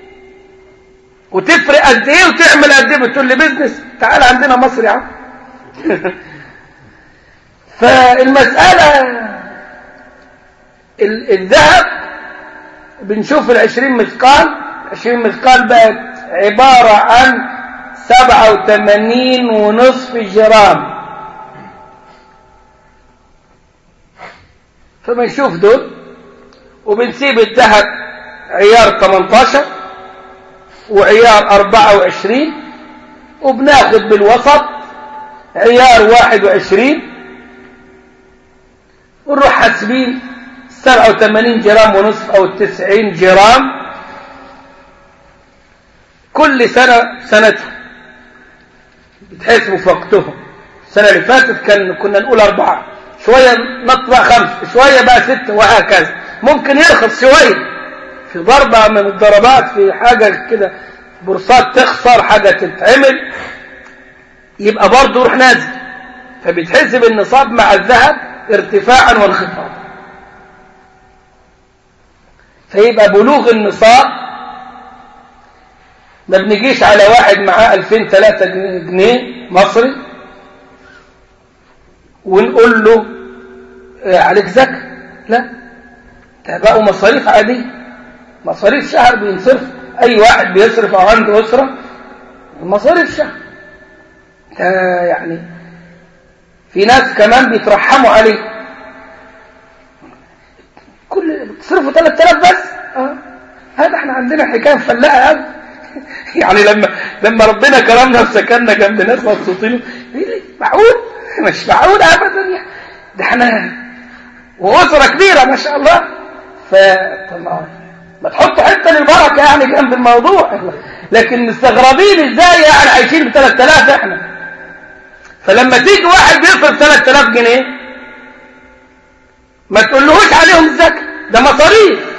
وتفرق قد ايه وتعمل قد ايه بتقول لي بيزنس تعال عندنا مصر يا عم فالمسألة الذهب بنشوف العشرين مثقال عشرين مثقال بقت عبارة عن سبعة وثمانين ونصف جرام فبنشوف دول وبنسيب الذهب عيار 18 وعيار 24 وبناخد بالوسط عيار 21 ونروح حاسبين 87 جرام ونصف او 90 جرام كل سنة سنتها بتحسبوا في وقتهم السنة اللي فاتت كان كنا نقول أربعة شوية نطلع خمس شوية بقى ستة وهكذا ممكن يرخص شوية في ضربة من الضربات في حاجة كده بورصات تخسر حاجة تتعمل يبقى برضه يروح نازل فبيتحسب النصاب مع الذهب ارتفاعا وانخفاضا فيبقى بلوغ النصاب ما بنجيش على واحد معاه 2000 3 جنيه مصري ونقول له عليك زكاة لا ده بقوا مصاريف عادية مصاريف شهر بينصرف أي واحد بيصرف أو عنده أسرة مصاريف شهر ده يعني في ناس كمان بيترحموا عليه كل بتصرفوا 3000 بس اه هذا احنا عندنا حكايه مفلقه قوي يعني لما لما ربنا كرمنا وسكننا جنب ناس مبسوطين معقول مش معقول ابدا يعني ده احنا واسره كبيره ما شاء الله ف ما تحط حته للبركه يعني جنب الموضوع لكن مستغربين ازاي يعني عايشين ب 3000 احنا فلما تيجي واحد بيصرف 3000 جنيه ما تقولهوش عليهم الزكاه ده مصاريف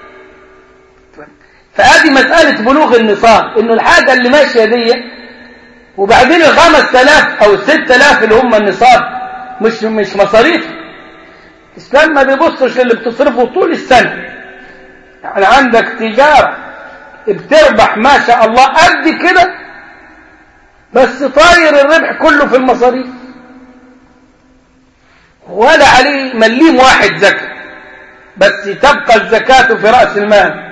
فادي مسألة بلوغ النصاب انه الحاجة اللي ماشية دي وبعدين الخمس تلاف او الست تلاف اللي هم النصاب مش مش مصاريف الاسلام ما بيبصش اللي بتصرفه طول السنة يعني عندك تجارة بتربح ما شاء الله قد كده بس طاير الربح كله في المصاريف ولا عليه مليم واحد زكاة بس تبقى الزكاة في رأس المال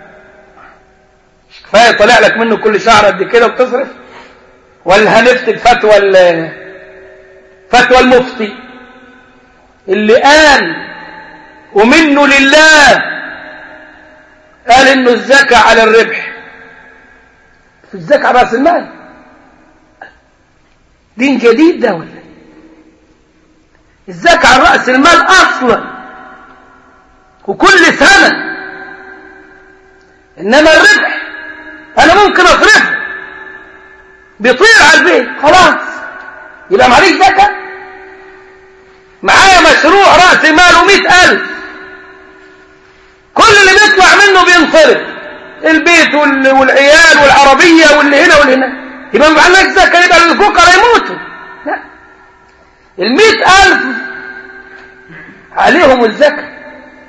مش كفاية طلع لك منه كل شهر قد كده وتصرف ولا هنفتي فتوى فتوى المفتي اللي قال ومنه لله قال انه الزكاة على الربح في الزكاة على رأس المال دين جديد ده ولا الزكاة على رأس المال أصلا وكل سنة إنما الربح أنا ممكن أصرفه بيطير على البيت خلاص يبقى معليش زكاة معايا مشروع رأس ماله مئة ألف كل اللي بيطلع منه بينصرف البيت والعيال والعربية واللي هنا واللي هنا يبقى ما معلناش زكاة يبقى الفقراء يموتوا لا المئة ألف عليهم الزكاة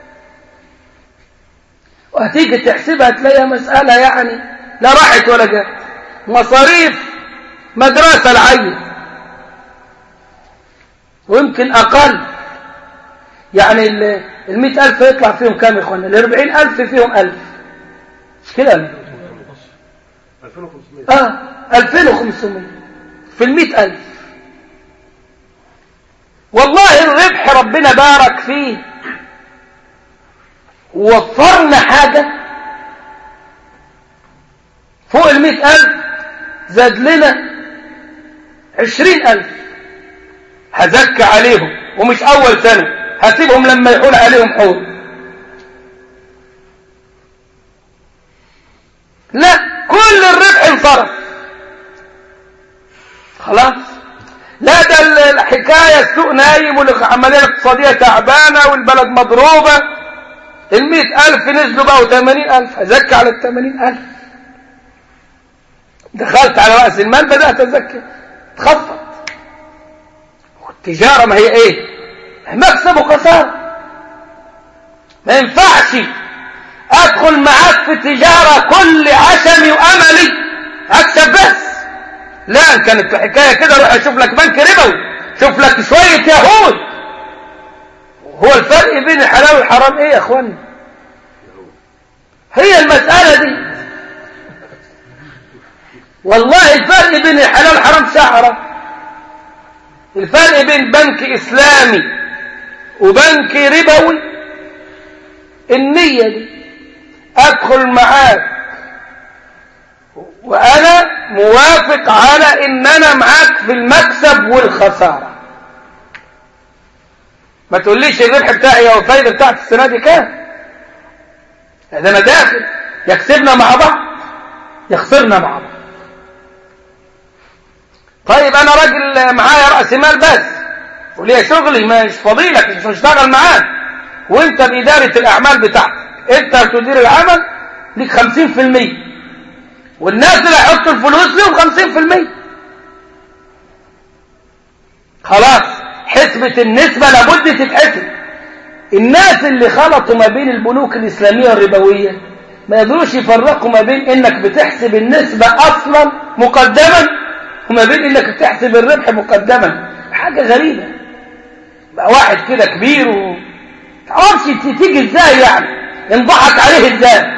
وهتيجي تحسبها تلاقيها مسألة يعني لا راحت ولا جت مصاريف مدرسة العين ويمكن أقل يعني المئة ألف يطلع فيهم كام يا إخوانا الأربعين ألف فيهم ألف مش كده 2500 اه 2500 في المئة ألف والله الربح ربنا بارك فيه ووفرنا حاجة فوق المئة ألف زاد لنا عشرين ألف هزكى عليهم ومش أول سنة هسيبهم لما يحول عليهم حول لا كل الربح انصرف خلاص لا ده الحكاية السوق نايم والعملية الاقتصادية تعبانة والبلد مضروبة المئة ألف نزلوا بقوا ثمانين ألف أزكى على الثمانين ألف دخلت على رأس المال بدأت أزكي تخفض والتجارة ما هي ايه مكسب وخسارة ما ينفعش ادخل معاك في تجارة كل عشمي واملي اكسب بس لا ان كانت الحكاية كده روح اشوف لك بنك ربوي شوف لك شوية يهود هو الفرق بين الحلال والحرام ايه يا اخواني هي المسألة دي والله الفرق بين الحلال والحرام شعرة الفرق بين بنك إسلامي وبنك ربوي النية دي أدخل معاك وأنا موافق على إن أنا معاك في المكسب والخسارة ما تقوليش الربح بتاعي أو الفايدة بتاعت السنة دي كام ده أنا داخل يكسبنا مع بعض يخسرنا مع بعض طيب انا راجل معايا راس مال بس وليه شغلي مش فضيلك مش هشتغل معاك وانت باداره الاعمال بتاعتك انت تدير العمل ليك 50% والناس اللي هيحطوا الفلوس لهم 50% خلاص حسبة النسبة لابد تتحسب الناس اللي خلطوا ما بين البنوك الإسلامية والربوية ما يقدروش يفرقوا ما بين انك بتحسب النسبة اصلا مقدما وما بين انك بتحسب الربح مقدما حاجة غريبة بقى واحد كده كبير و تعرفش تيجي ازاي يعني انضحك عليه ازاي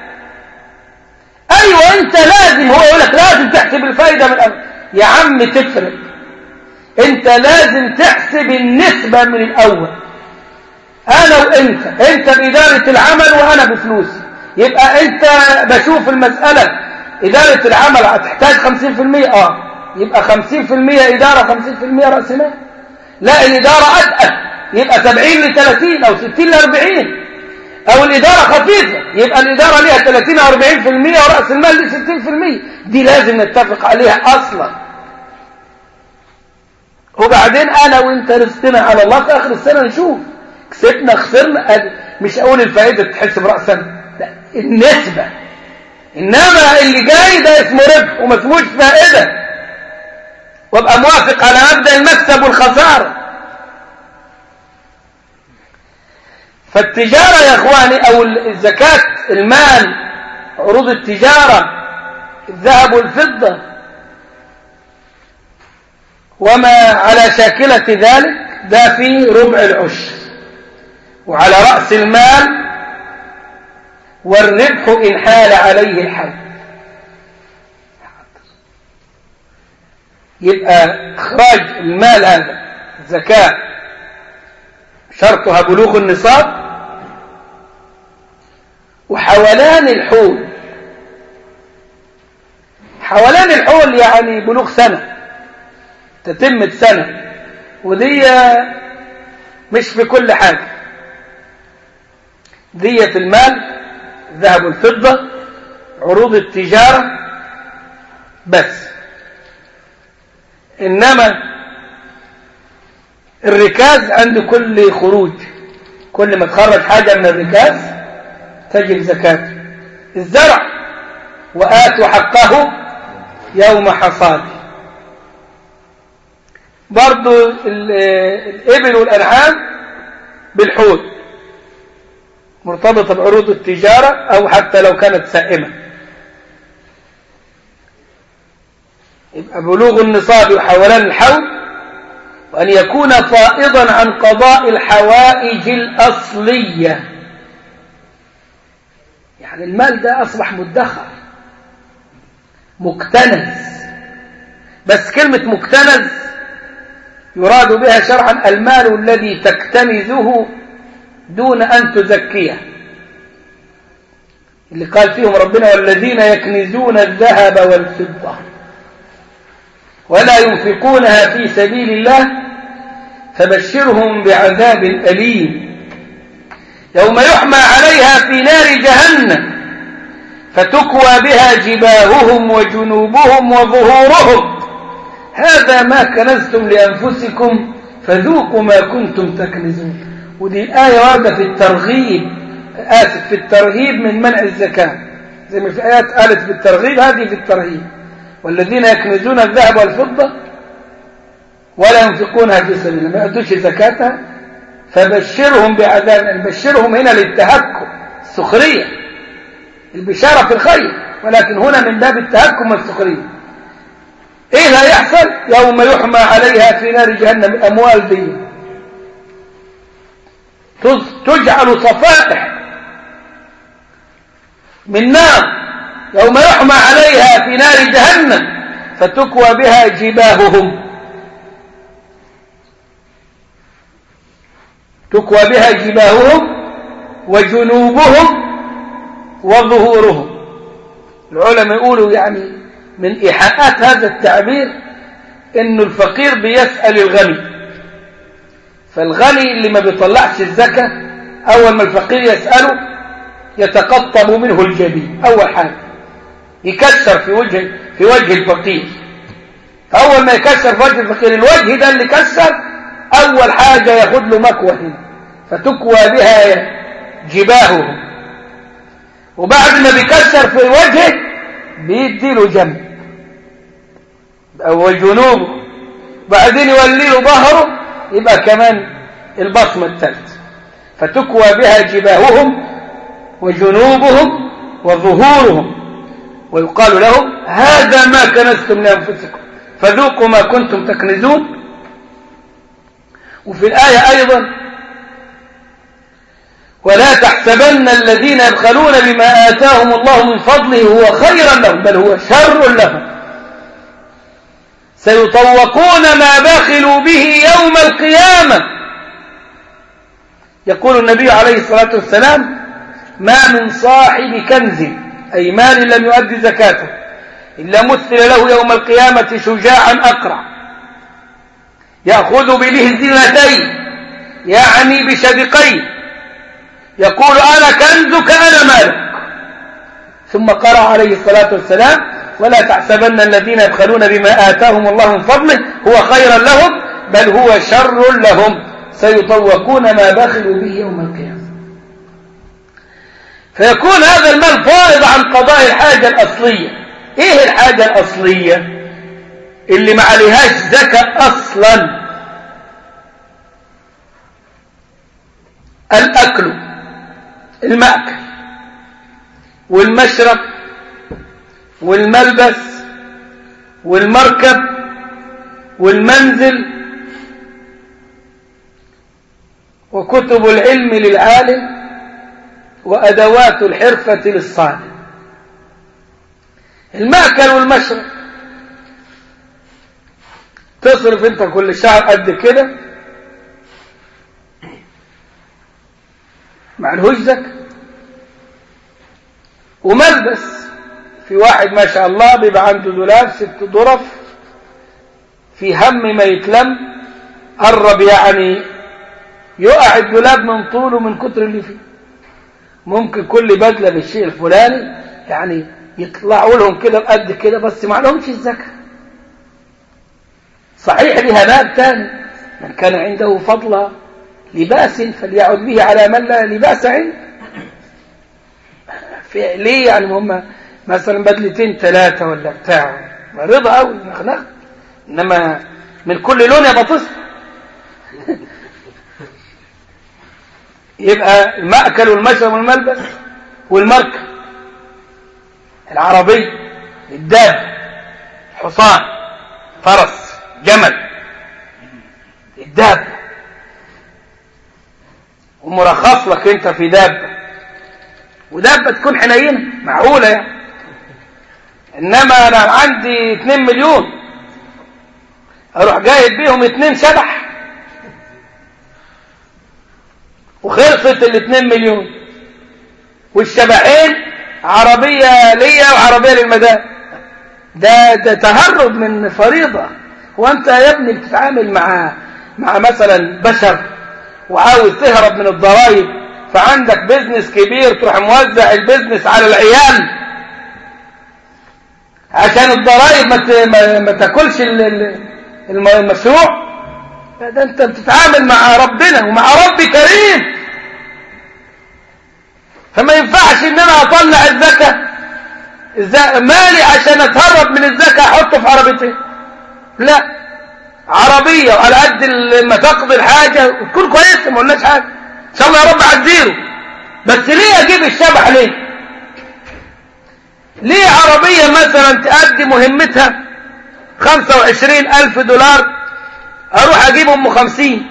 ايوه انت لازم هو يقول لك لازم تحسب الفايدة من الأول يا عم تفرق انت لازم تحسب النسبة من الاول انا وانت انت بادارة العمل وانا بفلوسي يبقى انت بشوف المسألة ادارة العمل هتحتاج 50% اه يبقى 50% ادارة 50% رأس مال لا الادارة اتقل يبقى 70 ل 30 او 60 ل 40 او الادارة خفيفة يبقى الادارة ليها 30 او 40% ورأس المال ليه 60% دي لازم نتفق عليها اصلا وبعدين انا وانت رزقنا على الله في اخر السنة نشوف كسبنا خسرنا مش اقول الفائدة تحسب رأسا لا النسبة انما اللي جاي ده اسمه ربح وما اسموش فائدة وابقى موافق على مبدا المكسب والخسارة فالتجارة يا اخواني او الزكاة المال عروض التجارة الذهب والفضة وما على شاكلة ذلك ده في ربع العشر وعلى رأس المال والربح إن حال عليه الحد يبقى إخراج المال هذا الزكاة شرطها بلوغ النصاب وحولان الحول حولان الحول يعني بلوغ سنة تتم سنة ودي مش في كل حاجة دية المال الذهب والفضة عروض التجارة بس إنما الركاز عند كل خروج كل ما تخرج حاجة من الركاز تجب زكاة الزرع وآتوا حقه يوم حصاده برضو الإبل والأنعام بالحوت مرتبطة بعروض التجارة أو حتى لو كانت سائمة يبقى بلوغ النصاب وحولان الحول وأن يكون فائضا عن قضاء الحوائج الأصلية يعني المال ده أصبح مدخر مكتنز بس كلمة مكتنز يراد بها شرعا المال الذي تكتنزه دون أن تزكيه اللي قال فيهم ربنا والذين يكنزون الذهب والفضة ولا ينفقونها في سبيل الله فبشرهم بعذاب أليم يوم يحمى عليها في نار جهنم فتكوى بها جباههم وجنوبهم وظهورهم هذا ما كنزتم لأنفسكم فذوقوا ما كنتم تكنزون ودي الآية واردة في الترغيب آسف في الترهيب من منع الزكاة زي ما في آيات قالت في الترغيب هذه في الترهيب والذين يكنزون الذهب والفضة ولا ينفقونها في سبيل الله ما يؤتوش زكاتها فبشرهم بعذاب يعني بشرهم هنا للتهكم السخرية البشارة في الخير ولكن هنا من باب التهكم والسخرية ايه اللي هيحصل يوم يحمى عليها في نار جهنم الاموال دي تجعل صفائح من نار يوم يحمى عليها في نار جهنم فتكوى بها جباههم تكوى بها جباههم وجنوبهم وظهورهم العلماء يقولوا يعني من إيحاءات هذا التعبير إنه الفقير بيسأل الغني فالغني اللي ما بيطلعش الزكاة أول ما الفقير يسأله يتقطب منه الجبين أول حاجة يكسر في وجه في وجه الفقير أول ما يكسر في وجه الفقير الوجه ده اللي كسر أول حاجة ياخد له مكوى هنا فتكوى بها جباهه وبعد ما بيكسر في وجهه بيدي له جنب أو جنوبه بعدين يولي له ظهره يبقى كمان البصمة الثالثة فتكوى بها جباههم وجنوبهم وظهورهم ويقال لهم هذا ما كنزتم لأنفسكم فذوقوا ما كنتم تكنزون وفي الآية أيضا ولا تحسبن الذين يبخلون بما آتاهم الله من فضله هو خيرا لهم بل هو شر لهم سيطوقون ما بخلوا به يوم القيامة يقول النبي عليه الصلاة والسلام ما من صاحب كنز أي مال لم يؤدي زكاته إلا مثل له يوم القيامة شجاعا أقرع يأخذ بلهزنتين يعني بشدقين يقول أنا كنزك أنا مالك ثم قرأ عليه الصلاة والسلام ولا تحسبن الذين يبخلون بما آتاهم الله من فضله هو خيرا لهم بل هو شر لهم سيطوقون ما بخلوا به يوم القيامة فيكون هذا المال فائض عن قضاء الحاجة الأصلية إيه الحاجة الأصلية اللي ما عليهاش زكاة أصلا الأكل المأكل والمشرب والملبس والمركب والمنزل وكتب العلم للعالم وأدوات الحرفة للصانع المأكل والمشرب تصرف انت كل شهر قد كده معلهوش زكاة وملبس في واحد ما شاء الله بيبقى عنده دولاب ست ظرف في هم ما يتلم قرب يعني يقع الدولاب من طوله من كتر اللي فيه ممكن كل بدلة بالشيء الفلاني يعني يطلعوا لهم كده بقد كده بس ما لهمش الزكاة صحيح لها باب ثاني من كان عنده فضل لباس فليعد به على من لا لباس عنده في ليه يعني هم مثلا بدلتين ثلاثة ولا بتاع رضا قوي نخنق انما من كل لون يبقى تصل يبقى المأكل والمشرب والملبس والمركب العربية الداب حصان فرس جمل الداب ومرخص لك انت في دابة ودابة تكون حنينة معقولة يعني انما انا عندي 2 مليون اروح جايب بيهم اتنين شبح وخلصت الاتنين مليون والشبحين عربية ليا وعربية للمدام ده ده تهرب من فريضة هو انت يا ابني بتتعامل مع مع مثلا بشر وعاوز تهرب من الضرائب فعندك بيزنس كبير تروح موزع البيزنس على العيال عشان الضرائب ما ما تاكلش المشروع ده انت بتتعامل مع ربنا ومع رب كريم فما ينفعش ان انا اطلع الزكاة مالي عشان اتهرب من الزكاة احطه في عربيتين لا عربية وعلى قد ما تقضي الحاجة وتكون كويسة ما قلناش حاجة ان شاء الله يا رب عزيره بس ليه اجيب الشبح ليه ليه عربية مثلا تأدي مهمتها خمسة وعشرين ألف دولار أروح أجيب أم خمسين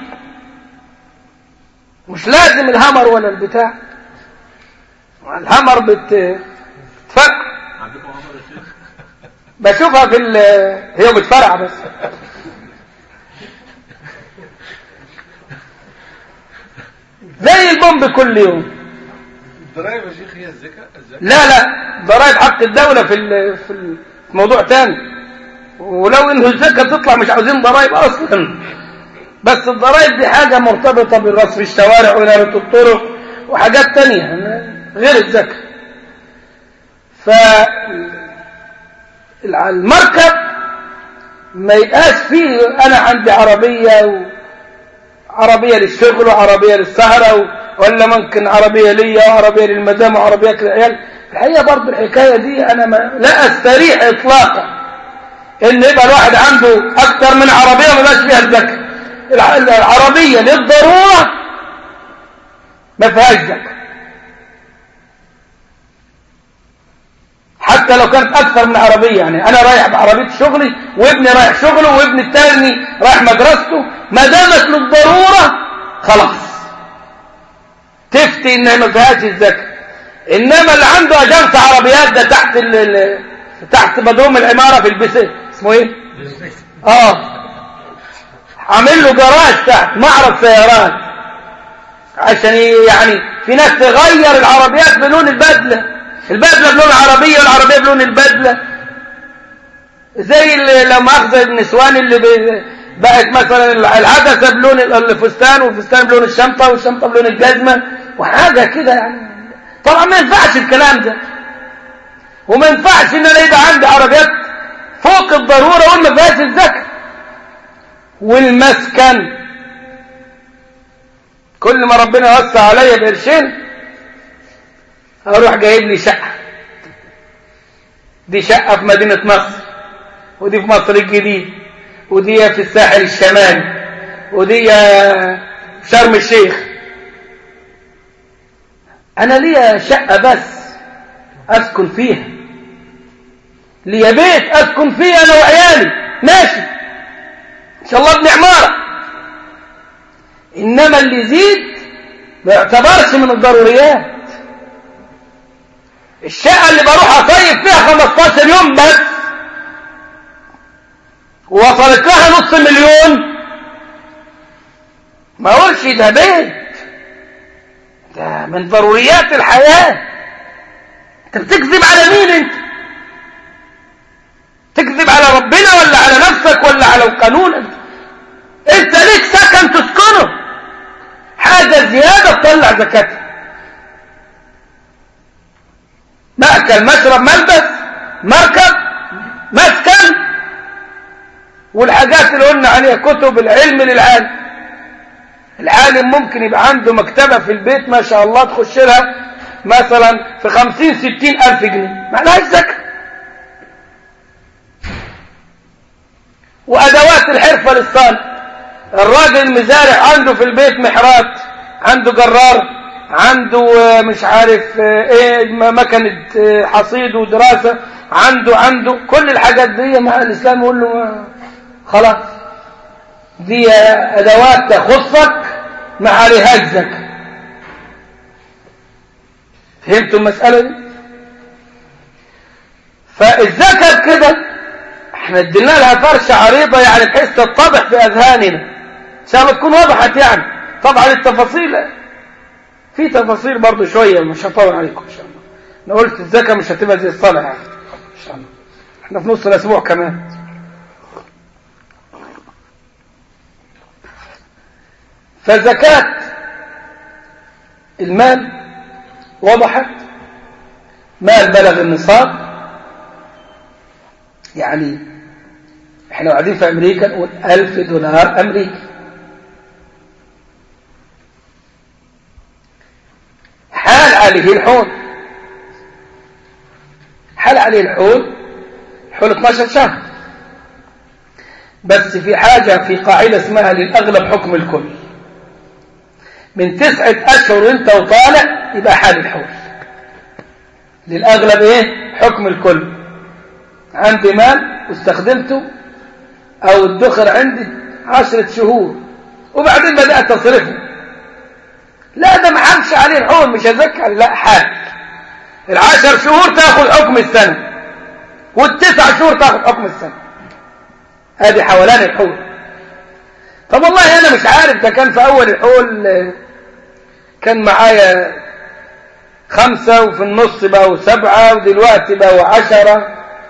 مش لازم الهمر ولا البتاع الهمر بتفرق بشوفها في ال هي بتفرع بس زي البومب كل يوم الضرايب يا شيخ هي الزكاة لا لا ضرائب حق الدولة في في موضوع تاني ولو انه الزكاة تطلع مش عاوزين ضرائب اصلا بس الضرائب دي حاجة مرتبطة بالرصف الشوارع وإنارة الطرق وحاجات تانية غير الزكاة فالمركب ما يبقاش فيه أنا عندي عربية عربية للشغل وعربية للسهرة ولا ممكن عربية ليا وعربية للمدام وعربية للعيال الحقيقة برضه الحكاية دي أنا ما لا أستريح إطلاقا إن يبقى الواحد عنده أكثر من عربية ما بقاش فيها الزكاة العربية للضرورة ما فيهاش زكاة حتى لو كانت أكثر من عربية يعني أنا رايح بعربية شغلي وابني رايح شغله وابني التاني رايح مدرسته ما دامت للضرورة خلاص تفتي إنها ما فيهاش الزكاة إنما اللي عنده أجنس عربيات ده تحت ال تحت مدوم العمارة في البسيط اسمه إيه؟ آه عامل له جراج تحت معرض سيارات عشان يعني في ناس تغير العربيات بلون البدلة البدلة بلون العربية والعربية بلون البدلة زي اللي لما أخذ النسوان اللي بقت مثلا العدسة بلون الفستان والفستان بلون الشنطة والشنطة بلون الجزمة وحاجة كده يعني طبعا ما ينفعش الكلام ده وما ينفعش ان انا يبقى عندي عربيات فوق الضرورة وما فيهاش الزكاه والمسكن كل ما ربنا يوسع عليا بقرشين اروح جايب لي شقه دي شقه في مدينه نصر ودي في مصر الجديد ودي في الساحل الشمالي ودي في شرم الشيخ انا ليا شقه بس اسكن فيها ليا بيت اسكن فيه انا وعيالي ماشي ان شاء الله ابن عمارة انما اللي يزيد ما يعتبرش من الضروريات الشقة اللي بروح اصيف فيها 15 يوم بس ووصلت لها نص مليون ما اقولش ده بيت ده من ضروريات الحياة انت بتكذب على مين انت تكذب على ربنا ولا على نفسك ولا على القانون انت ليك سكن تسكنه حاجة زيادة تطلع زكاتها مأكل مشرب ملبس مركب مسكن والحاجات اللي قلنا عليها كتب العلم للعالم العالم ممكن يبقى عنده مكتبة في البيت ما شاء الله تخش لها مثلا في خمسين ستين ألف جنيه ما لهاش زكاة وأدوات الحرفة للصانع الراجل المزارع عنده في البيت محرات عنده جرار عنده مش عارف ايه مكنة حصيد ودراسة عنده عنده كل الحاجات دي مع الإسلام يقول له خلاص دي أدوات تخصك ما عليهاش زكاة فهمتوا المسألة دي فالزكاة كده احنا ادينا لها فرشة عريضة يعني بحيث تتضح في أذهاننا ان شاء الله تكون وضحت يعني طبعا التفاصيل في تفاصيل برضو شوية مش هطول عليكم ان شاء الله انا قلت الزكاة مش هتبقى زي الصلاة يعني ان شاء الله احنا في نص الاسبوع كمان فزكاة المال وضحت مال بلغ النصاب يعني احنا قاعدين في امريكا نقول ألف دولار امريكي حال عليه الحول حال عليه الحول حول 12 شهر بس في حاجة في قاعدة اسمها للأغلب حكم الكل من تسعة أشهر وانت وطالع يبقى حال الحول للأغلب ايه حكم الكل عندي مال واستخدمته أو الدخر عندي عشرة شهور وبعدين بدأت تصرفه لا ده ما حمش عليه الحول مش هذكر لا حال العشر شهور تاخذ حكم السنة والتسع شهور تاخذ حكم السنة هذه حولان الحول طب والله أنا مش عارف ده كان في أول الحول كان معايا خمسة وفي النص بقوا سبعة ودلوقتي بقوا عشرة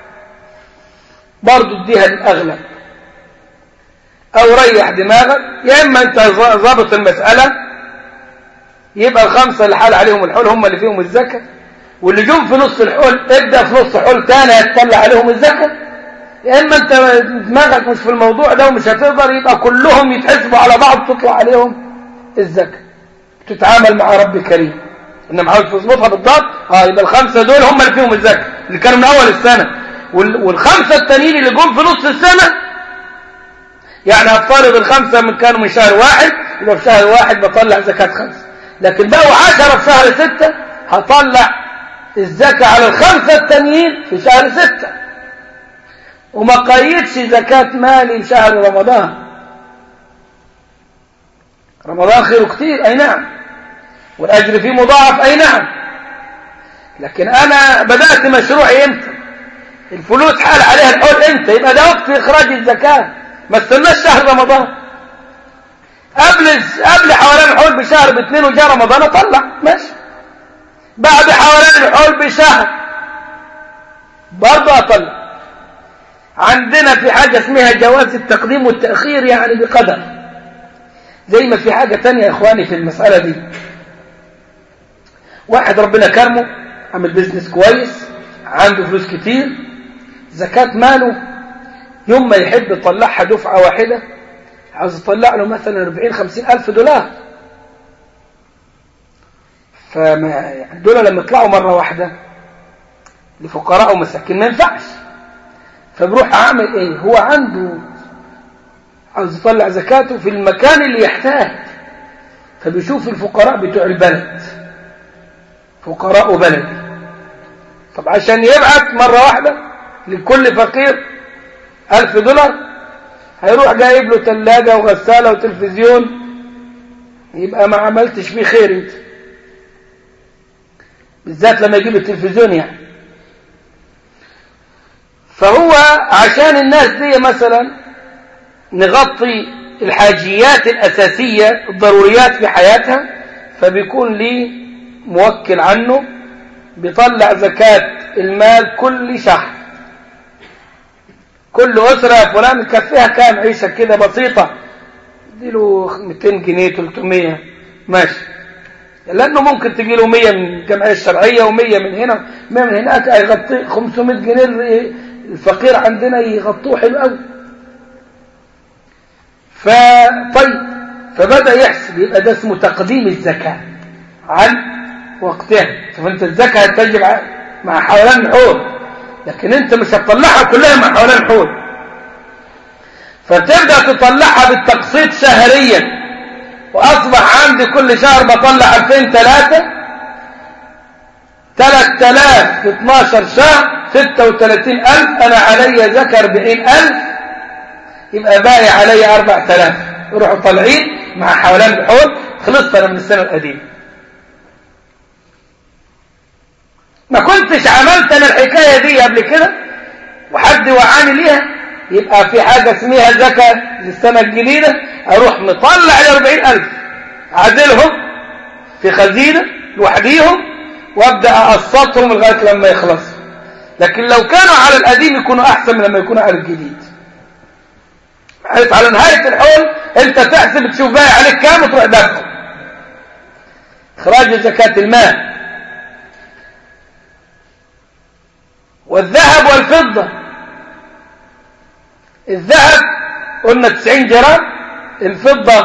برضو اديها للأغلب أو ريح دماغك يا إما أنت ضابط المسألة يبقى الخمسة اللي حال عليهم الحول هم اللي فيهم الزكاة واللي جم في نص الحول ابدأ في نص حول تاني هتطلع عليهم الزكاة يا إما أنت دماغك مش في الموضوع ده ومش هتقدر يبقى كلهم يتحسبوا على بعض تطلع عليهم الزكاة تتعامل مع رب كريم انما عاوز تظبطها بالضبط اه يبقى الخمسه دول هم اللي فيهم الزكاه اللي كانوا من اول السنه والخمسه التانيين اللي جم في نص السنه يعني هفترض الخمسه من كانوا من شهر واحد يبقى في شهر واحد بطلع زكاه خمسه لكن بقوا عشرة في شهر ستة هطلع الزكاة على الخمسة التانيين في شهر ستة وما قيدش زكاة مالي بشهر رمضان رمضان خيره كتير أي نعم والأجر فيه مضاعف أي نعم لكن أنا بدأت مشروعي إمتى الفلوس حال عليها الحول إمتى يبقى ده وقت إخراج الزكاة ما استناش شهر رمضان قبل قبل حوالين الحول بشهر باثنين وجاء رمضان أطلع ماشي بعد حوالين الحول بشهر برضه أطلع عندنا في حاجة اسمها جواز التقديم والتأخير يعني بقدر زي ما في حاجة تانية يا إخواني في المسألة دي واحد ربنا كرمه عمل بيزنس كويس عنده فلوس كتير زكاة ماله يوم ما يحب يطلعها دفعة واحدة عاوز يطلع له مثلا 40 50 ألف دولار فما دول لما يطلعوا مرة واحدة لفقراء ومساكين ما ينفعش فبروح أعمل إيه هو عنده عاوز يطلع زكاته في المكان اللي يحتاج فبيشوف الفقراء بتوع البلد فقراء بلد طب عشان يبعت مرة واحدة لكل فقير ألف دولار هيروح جايب له ثلاجة وغسالة وتلفزيون يبقى ما عملتش فيه خير انت بالذات لما يجيب التلفزيون يعني فهو عشان الناس دي مثلا نغطي الحاجيات الأساسية الضروريات في حياتها فبيكون لي موكل عنه بيطلع زكاة المال كل شهر كل أسرة يا فلان يكفيها كام عيشة كده بسيطة له 200 جنيه 300 ماشي لأنه ممكن تجي له 100 من الجمعية الشرعية و100 من هنا 100 من هناك هيغطي 500 جنيه الفقير عندنا يغطوه حلو قوي فطيب فبدأ يحسب يبقى ده اسمه تقديم الزكاة عن وقتها شوف انت الزكاة تجب مع حولان الحول لكن انت مش هتطلعها كلها مع حولان الحول فتبدأ تطلعها بالتقسيط شهريا وأصبح عندي كل شهر بطلع 2000 3 3000 في 12 شهر 36000 أنا علي زكاة 40000 يبقى باقي علي 4000 يروحوا طالعين مع حولان الحول خلصت أنا من السنة القديمة ما كنتش عملت أنا الحكاية دي قبل كده وحد وعاني ليها يبقى في حاجة اسمها زكاة للسنة الجديدة أروح مطلع ال 40000 عادلهم في خزينة لوحديهم وابدأ أقسطهم لغاية لما يخلصوا لكن لو كانوا على القديم يكونوا أحسن من لما يكونوا على الجديد عارف على نهاية الحول أنت تحسب تشوف باقي عليك كام وتروح دفعه إخراج زكاة المال والذهب والفضة الذهب قلنا 90 جرام الفضة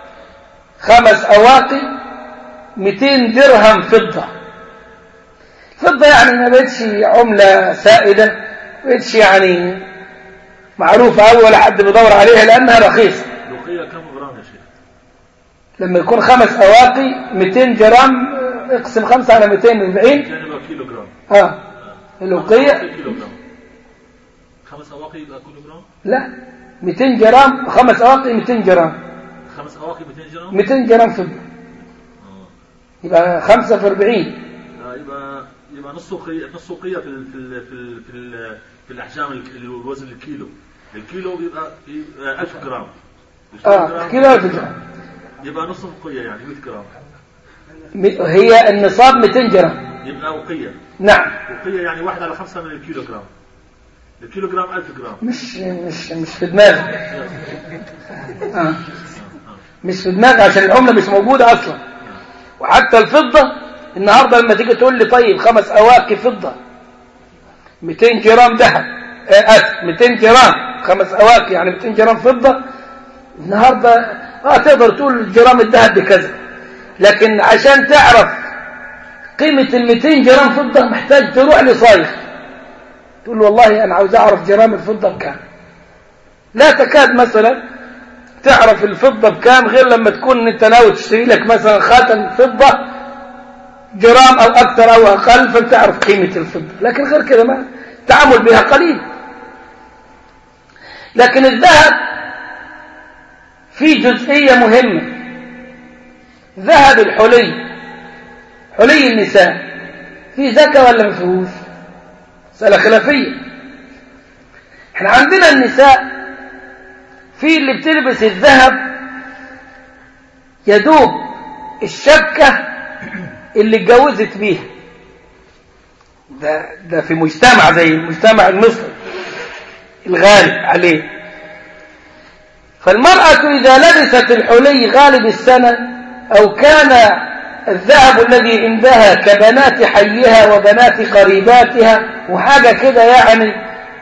خمس أواقي 200 درهم فضة فضة يعني ما بقتش عملة سائدة ما بقتش يعني معروفة أوي ولا حد بيدور عليها لأنها رخيصة لقية كم جرام يا شيخ لما يكون خمس أواقي 200 جرام اقسم خمسة على 240 كان يبقى كيلو جرام اه اللوقية كيلو جرام خمس أواقي يبقى كيلو جرام لا 200 جرام خمس أواقي 200 جرام خمس أواقي 200 جرام 200 جرام فضة آه. يبقى 5 في 40 آه، يبقى يبقى نص وقية نص وقية في ال في ال في ال في, ال في الأحجام ال- الوزن الكيلو الكيلو بيبقى يبقى 1000 جرام اه كيلو 1000 جرام يبقى نص وقية يعني 100 جرام م- هي النصاب 200 جرام يبقى وقية نعم وقية يعني واحد على خمسة من الكيلو جرام الكيلو جرام 1000 جرام مش مش مش في دماغي آه. مش في دماغي عشان العملة مش موجودة أصلا وحتى الفضة النهاردة لما تيجي تقول لي طيب خمس أواقي فضة 200 جرام ذهب آه، آسف 200 جرام خمس أواقي يعني 200 جرام فضة النهاردة اه تقدر تقول جرام الذهب بكذا لكن عشان تعرف قيمة ال 200 جرام فضة محتاج تروح لصايغ تقول له والله أنا عاوز أعرف جرام الفضة بكام لا تكاد مثلا تعرف الفضة بكام غير لما تكون انت ناوي تشتري لك مثلا خاتم فضة جرام او اكثر او اقل فتعرف قيمة الفضة لكن غير كده ما التعامل بها قليل لكن الذهب في جزئية مهمة ذهب الحلي حلي النساء في زكاة ولا ما فيهوش مسألة خلافية احنا عندنا النساء في اللي بتلبس الذهب يدوب الشبكة اللي اتجوزت بيها ده, ده في مجتمع زي المجتمع المصري الغالب عليه فالمرأة إذا لبست الحلي غالب السنة أو كان الذهب الذي عندها كبنات حيها وبنات قريباتها وحاجة كده يعني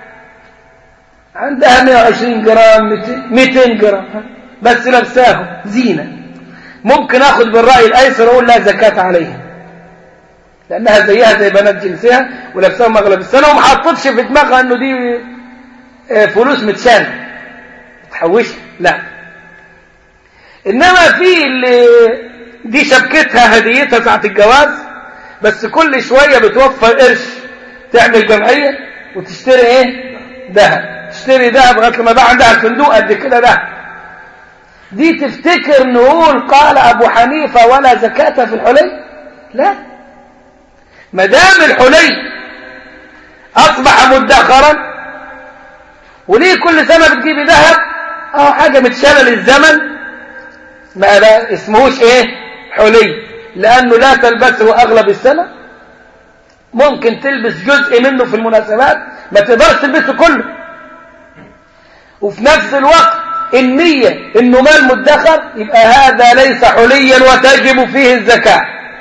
عندها 120 جرام 200 جرام بس لابساهم زينة ممكن اخذ بالرأي الايسر اقول لا زكاة عليها لانها زيها زي بنات جنسها ولابساهم اغلب السنة وما حطتش في دماغها انه دي آه، فلوس متشانة تحوشها لا انما في اللي دي شبكتها هديتها ساعة الجواز بس كل شوية بتوفر قرش تعمل جمعية وتشتري ايه ذهب تشتري ذهب لغايه لما بقى عندها الصندوق قد كده ذهب دي تفتكر نقول قال ابو حنيفه ولا زكاه في الحلي لا ما دام الحلي اصبح مدخرا وليه كل سنه بتجيبي ذهب اه حاجه متشاله للزمن ما لا اسمهوش ايه حلي لانه لا تلبسه اغلب السنه ممكن تلبس جزء منه في المناسبات ما تقدرش تلبسه كله وفي نفس الوقت النية انه مال مدخر يبقى هذا ليس حليا وتجب فيه الزكاة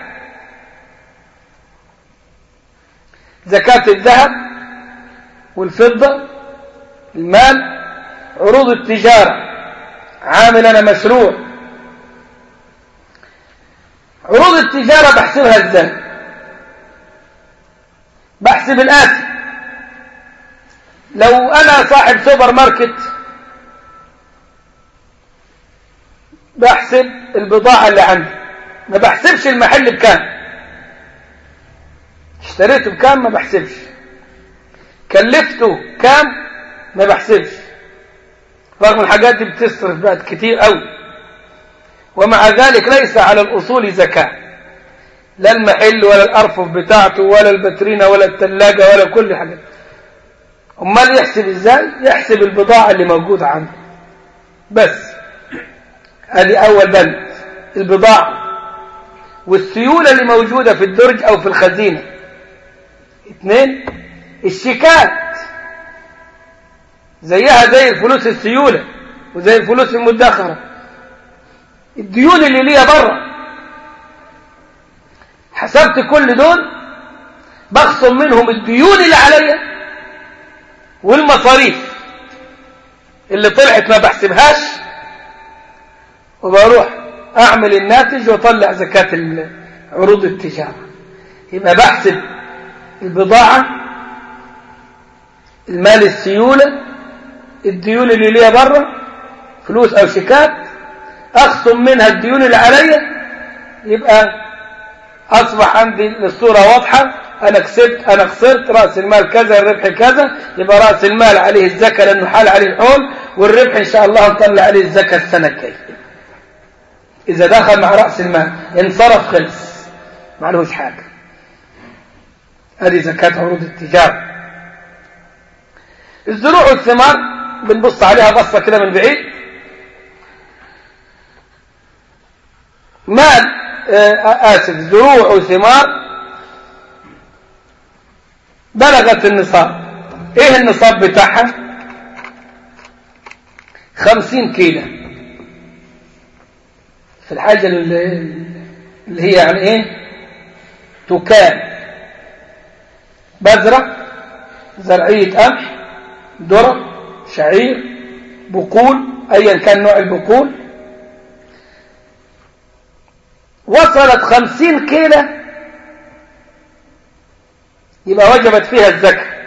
زكاة الذهب والفضة المال عروض التجارة عامل انا مشروع عروض التجارة بحسبها ازاي بحسب الآتي لو أنا صاحب سوبر ماركت بحسب البضاعة اللي عندي ما بحسبش المحل بكام اشتريته بكام ما بحسبش كلفته كام ما بحسبش رغم الحاجات دي بتصرف بقى كتير قوي ومع ذلك ليس على الأصول زكاة لا المحل ولا الأرفف بتاعته ولا البترينة ولا الثلاجة ولا كل حاجة امال يحسب ازاي يحسب البضاعة اللي موجودة عنده بس ادي اول بند البضاعة والسيولة اللي موجودة في الدرج او في الخزينة اثنين الشيكات زيها زي الفلوس السيولة وزي الفلوس المدخرة الديون اللي ليها بره حسبت كل دول بخصم منهم الديون اللي عليا والمصاريف اللي طلعت ما بحسبهاش وبروح اعمل الناتج واطلع زكاة عروض التجارة يبقى بحسب البضاعة المال السيولة الديون اللي ليها بره فلوس أو شيكات أخصم منها الديون اللي عليا يبقى أصبح عندي الصورة واضحة أنا كسبت أنا خسرت رأس المال كذا الربح كذا يبقى رأس المال عليه الزكاة لأنه حال عليه الحول والربح إن شاء الله نطلع عليه الزكاة السنة الجاية إذا دخل مع رأس المال انصرف خلص ما عليهوش حاجة هذه زكاة عروض التجارة الزروع والثمار بنبص عليها بصة كده من بعيد مال آسف زروع وثمار بلغت النصاب ايه النصاب بتاعها خمسين كيلو في الحاجة اللي, اللي هي يعني ايه تكال بذرة زرعية قمح ذرة شعير بقول ايا كان نوع البقول وصلت خمسين كيلو يبقى وجبت فيها الزكاة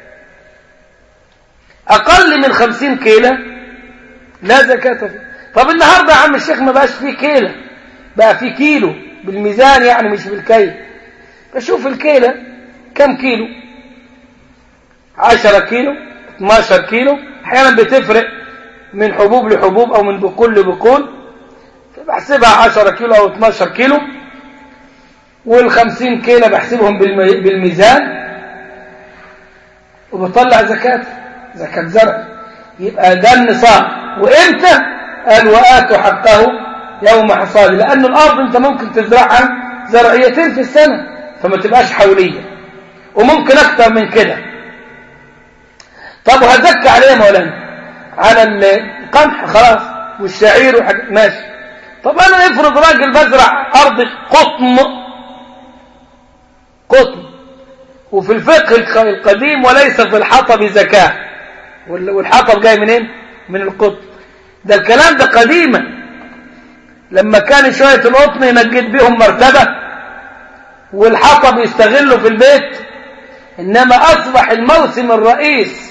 أقل من خمسين كيلو لا زكاة فيه طب النهاردة يا عم الشيخ ما بقاش فيه كيلو بقى فيه كيلو بالميزان يعني مش بالكيل بشوف الكيلة كم كيلو عشرة كيلو 12 كيلو احيانا بتفرق من حبوب لحبوب او من بقول لبقول بحسبها 10 كيلو او 12 كيلو والخمسين كيلو بحسبهم بالميزان وبطلع زكاة زكاة زرع يبقى ده النصاب وامتى قال وآتوا حقه يوم حصاده لأن الأرض انت ممكن تزرعها زرعيتين في السنة فما تبقاش حولية وممكن أكتر من كده طب وهزكى عليه يا مولانا على القمح خلاص والشعير وحاجة ماشي طب أنا افرض راجل بزرع أرض قطن قطن وفي الفقه القديم وليس في الحطب زكاة والحطب جاي منين من القطن ده الكلام ده قديما لما كان شوية القطن ينجد بيهم مرتبة والحطب يستغله في البيت إنما أصبح الموسم الرئيس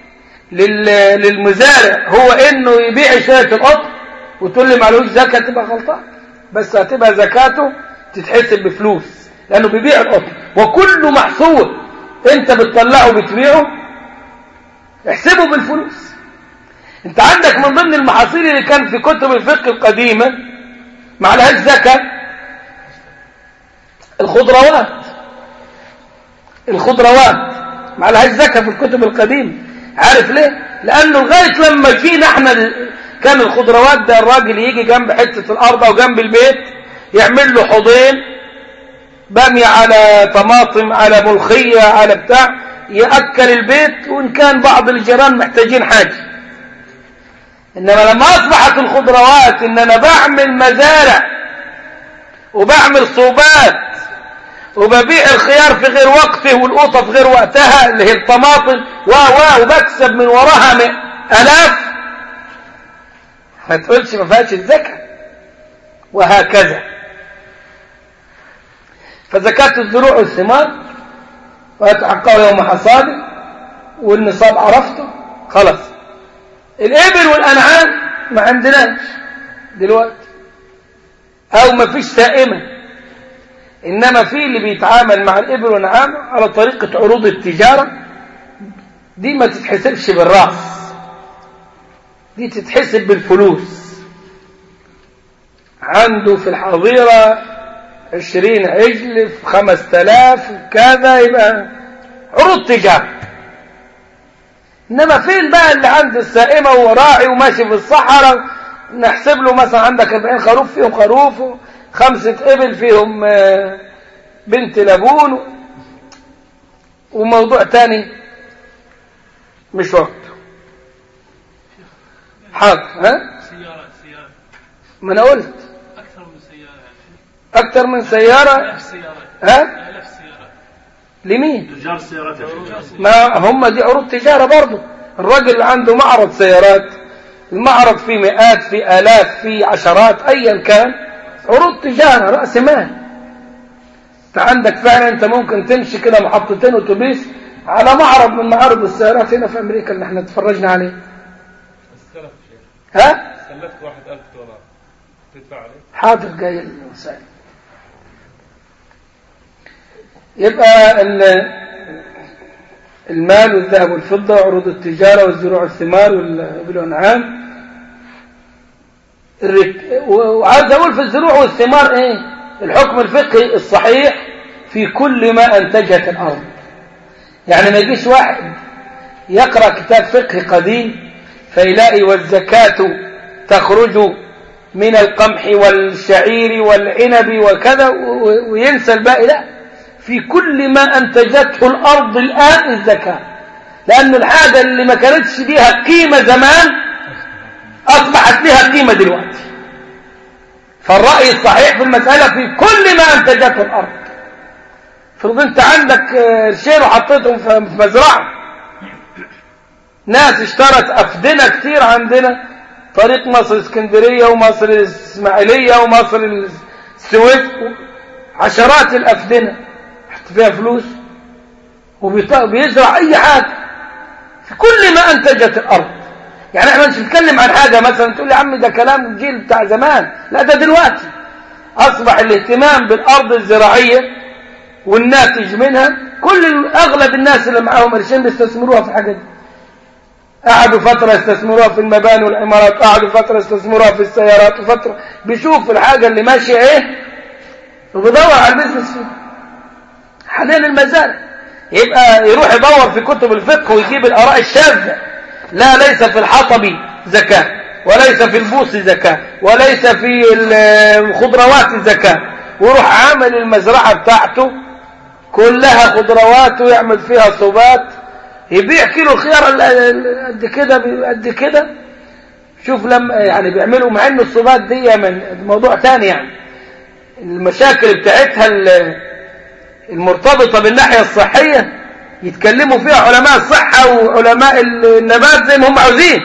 للمزارع هو إنه يبيع شوية القطن وتقول لي معلوش زكاة تبقى غلطان بس هتبقى زكاته تتحسب بفلوس لأنه بيبيع القطن وكل محصول أنت بتطلعه بتبيعه احسبه بالفلوس انت عندك من ضمن المحاصيل اللي كان في كتب الفقه القديمة ما لهاش زكاة الخضروات الخضروات ما لهاش زكاة في الكتب القديمة عارف ليه لانه لغاية لما جينا احنا كان الخضروات ده الراجل يجي جنب حتة الارض او جنب البيت يعمل له حوضين بامية على طماطم على ملخية على بتاع يأكل البيت وإن كان بعض الجيران محتاجين حاجة إنما لما أصبحت الخضروات إن أنا بعمل مزارع وبعمل صوبات وببيع الخيار في غير وقته والقوطة في غير وقتها اللي هي الطماطم و و وبكسب من وراها آلاف ما تقولش ما فيهاش الزكاة وهكذا فزكاة الزروع والثمار ويتحققوا يوم حصاده والنصاب عرفته خلاص الإبل والأنعام ما عندناش دلوقتي أو ما فيش سائمة إنما في اللي بيتعامل مع الإبل والأنعام على طريقة عروض التجارة دي ما تتحسبش بالرأس دي تتحسب بالفلوس عنده في الحظيرة عشرين عجل في خمس تلاف كذا يبقى عروض تجارة إنما فين بقى اللي عنده السائمة وراعي وماشي في الصحراء نحسب له مثلا عندك 40 خروف فيهم خروف خمسة إبل فيهم بنت لبون وموضوع تاني مش وقته حاضر ها سيارة سيارة ما أنا قلت أكثر من سيارة يعني أكتر من سيارة آلاف سيارات ها آلاف سيارات لمين تجار السيارات يا شيخ ما هم دي عروض تجارة برضه الراجل اللي عنده معرض سيارات المعرض فيه مئات فيه آلاف فيه عشرات أيا كان عروض تجارة رأس مال انت عندك فعلا انت ممكن تمشي كده محطتين اتوبيس على معرض من معارض السيارات هنا في امريكا اللي احنا اتفرجنا عليه استلف شيخ ها استلفت واحد ألف دولار تدفع عليه حاضر جاي المسائل يبقى ال- المال والذهب والفضة وعروض التجارة والزروع والثمار والإبل والأنعام الرك... و- وعاوز أقول في الزروع والثمار إيه الحكم الفقهي الصحيح في كل ما أنتجت الأرض يعني ما يجيش واحد يقرأ كتاب فقه قديم فيلاقي والزكاة تخرج من القمح والشعير والعنب وكذا و- و- وينسى الباقي لا في كل ما أنتجته الأرض الآن الزكاة لأن الحاجة اللي ما كانتش ليها قيمة زمان أصبحت لها قيمة دلوقتي فالرأي الصحيح في المسألة في كل ما أنتجته الأرض فرض أنت عندك آه، شير وحطيتهم في في مزرعة ناس اشترت أفدنة كتير عندنا طريق مصر اسكندرية ومصر الإسماعيلية ومصر السويس عشرات الأفدنة حط فيها فلوس وبيزرع أي حاجة في كل ما أنتجت الأرض يعني احنا مش بنتكلم عن حاجة مثلا تقول لي يا عم ده كلام الجيل بتاع زمان لا ده دلوقتي أصبح الاهتمام بالأرض الزراعية والناتج منها كل أغلب الناس اللي معاهم قرشين بيستثمروها في الحاجات دي قعدوا فترة يستثمروها في المباني والعمارات قعدوا فترة يستثمروها في السيارات وفترة بيشوف الحاجة اللي ماشية ايه وبيدور على البيزنس فيه حاليا المزارع يبقى يروح يدور في كتب الفقه ويجيب الآراء الشاذة لا ليس في الحطب زكاة وليس في البوص زكاة وليس في الخضروات زكاة ويروح عامل المزرعة بتاعته كلها خضروات ويعمل فيها صوبات يبيع كيلو الخيار ال- ال- قد كده ب- قد كده شوف لما يعني بيعملوا مع ان الصوبات دي من موضوع تاني يعني المشاكل بتاعتها ال- المرتبطة بالناحية الصحية يتكلموا فيها علماء الصحة وعلماء النبات زي ما هم عاوزين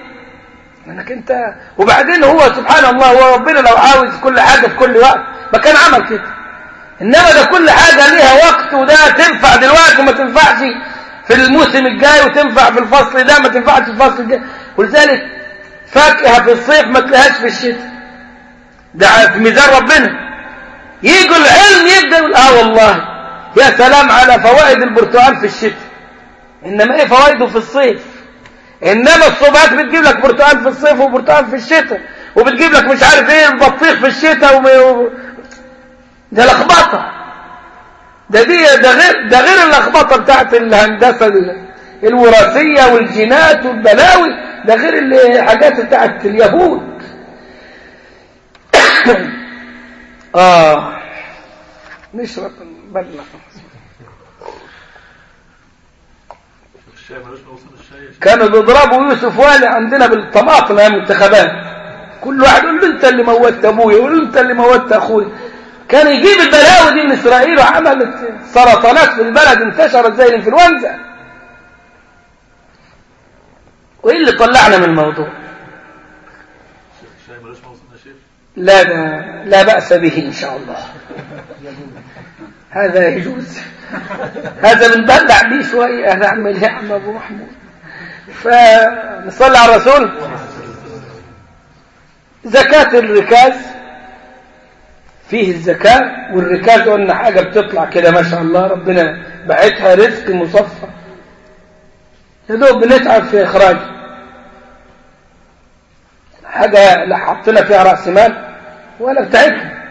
انك انت وبعدين هو سبحان الله هو ربنا لو عاوز كل حاجة في كل وقت ما كان عمل كده انما ده كل حاجة ليها وقت وده تنفع دلوقتي وما تنفعش في الموسم الجاي وتنفع في الفصل ده ما تنفعش في الفصل الجاي ولذلك فاكهة في الصيف ما تلاقيهاش في الشتاء ده في ميزان ربنا يجوا العلم يبدأ يقول اه والله يا سلام على فوائد البرتقال في الشتاء انما ايه فوائده في الصيف انما الصوبات بتجيب لك برتقال في الصيف وبرتقال في الشتاء وبتجيب لك مش عارف ايه البطيخ في الشتاء وم... و... ده لخبطه ده دي ده غير ده غير اللخبطه بتاعت الهندسه ال- الوراثيه والجينات والبلاوي ده غير الحاجات بتاعت اليهود اه نشرب نبلغ الشاي ملوش موسم الشاي يا شيخ. كانوا بيضربوا يوسف والي عندنا بالطماطم ايام الانتخابات كل واحد يقول له انت اللي موتت ابويا يقول له انت اللي موتت اخويا كان يجيب البلاوي دي من اسرائيل وعملت سرطانات في البلد انتشرت زي الانفلونزا وايه اللي طلعنا من الموضوع الشاي ملوش موسم يا شيخ لا ده لا بأس به إن شاء الله هذا يجوز هذا بنبلع بيه شوية هنعمل ايه يا عم أبو محمود فنصلي على الرسول زكاة الركاز فيه الزكاة والركاز قلنا حاجة بتطلع كده ما شاء الله ربنا بعتها رزق مصفى يا دوب بنتعب في إخراجه حاجة لا حطينا فيها رأس مال ولا بتاعتنا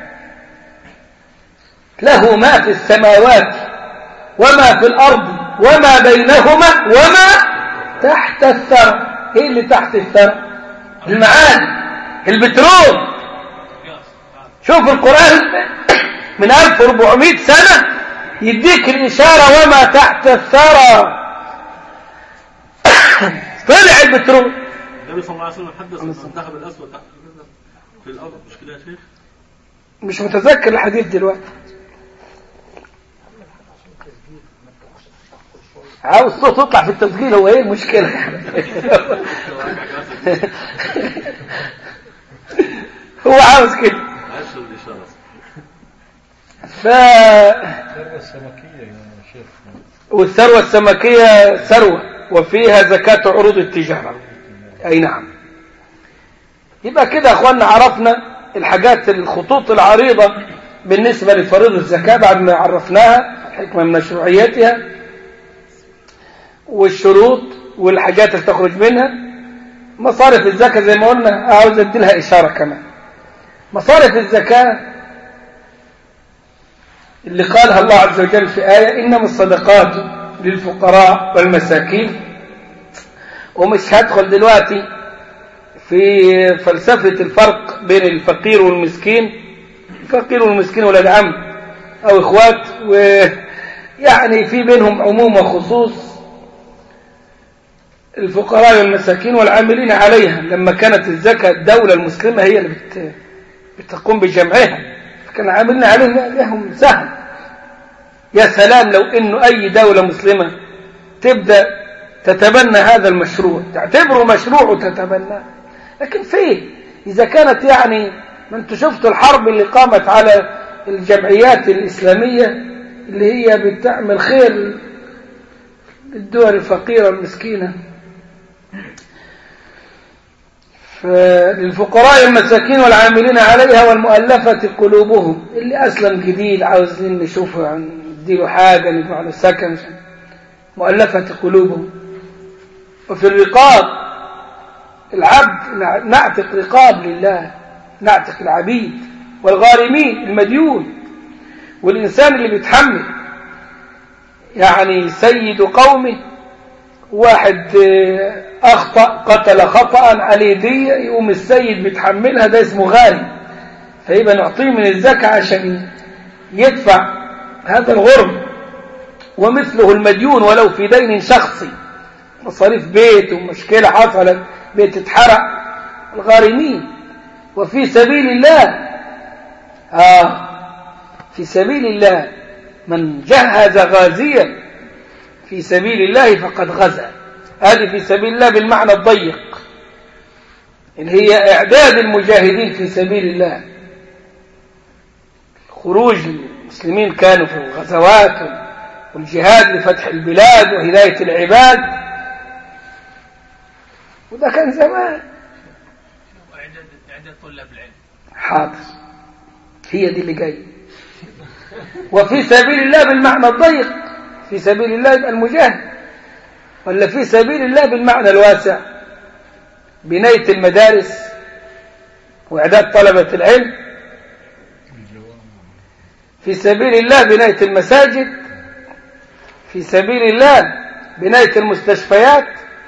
له ما في السماوات وما في الأرض وما بينهما وما تحت الثرى ايه اللي تحت الثرى المعادن البترول شوف القرآن من 1400 سنة يديك الإشارة وما تحت الثرى طلع البترول النبي صلى الله عليه وسلم حدث عن الذهب الاسود تحت في الارض مش كده يا شيخ مش متذكر الحديث دلوقتي عاوز صوت تطلع في التسجيل هو ايه المشكلة يعني هو عاوز كده عشر الاشاره ف الثروة السمكية يا شيخ والثروة السمكية ثروة وفيها زكاة عروض التجارة أي نعم يبقى كده يا أخوانا عرفنا الحاجات الخطوط العريضة بالنسبة لفريضة الزكاة بعد ما عرفناها الحكمة من مشروعيتها والشروط والحاجات اللي تخرج منها مصارف الزكاة زي ما قلنا عاوز ادي لها إشارة كمان مصارف الزكاة اللي قالها الله عز وجل في آية إنما الصدقات للفقراء والمساكين ومش هدخل دلوقتي في فلسفة الفرق بين الفقير والمسكين الفقير والمسكين ولاد عم أو إخوات ويعني في بينهم عموم وخصوص الفقراء والمساكين والعاملين عليها لما كانت الزكاة الدولة المسلمة هي اللي بت... بتقوم بجمعها فكان عاملين عليهم لهم سهل يا سلام لو انه اي دولة مسلمة تبدأ تتبنى هذا المشروع تعتبره مشروع وتتبناه لكن فين اذا كانت يعني ما انتوا شفتوا الحرب اللي قامت على الجمعيات الاسلامية اللي هي بتعمل خير للدول الفقيرة المسكينة للفقراء المساكين والعاملين عليها والمؤلفة قلوبهم اللي أسلم جديد عاوزين نشوفه نديله حاجة ندفع له سكن مؤلفة قلوبهم وفي الرقاب العبد نعتق رقاب لله نعتق العبيد والغارمين المديون والإنسان اللي بيتحمل يعني سيد قومه واحد أخطأ قتل خطأ عليه دية يقوم السيد بيتحملها ده اسمه غالي فيبقى نعطيه من الزكاة عشان يدفع هذا الغرم ومثله المديون ولو في دين شخصي مصاريف بيت ومشكلة حصلت بيت اتحرق الغارمين وفي سبيل الله آه في سبيل الله من جهز غازيا في سبيل الله فقد غزا هذه في سبيل الله بالمعنى الضيق اللي هي إعداد المجاهدين في سبيل الله خروج المسلمين كانوا في الغزوات والجهاد لفتح البلاد وهداية العباد وده كان زمان إعداد طلاب العلم حاضر هي دي اللي جايه وفي سبيل الله بالمعنى الضيق في سبيل الله يبقى المجاهد ولا في سبيل الله بالمعنى الواسع بناية المدارس وإعداد طلبة العلم في سبيل الله بناية المساجد في سبيل الله بناية المستشفيات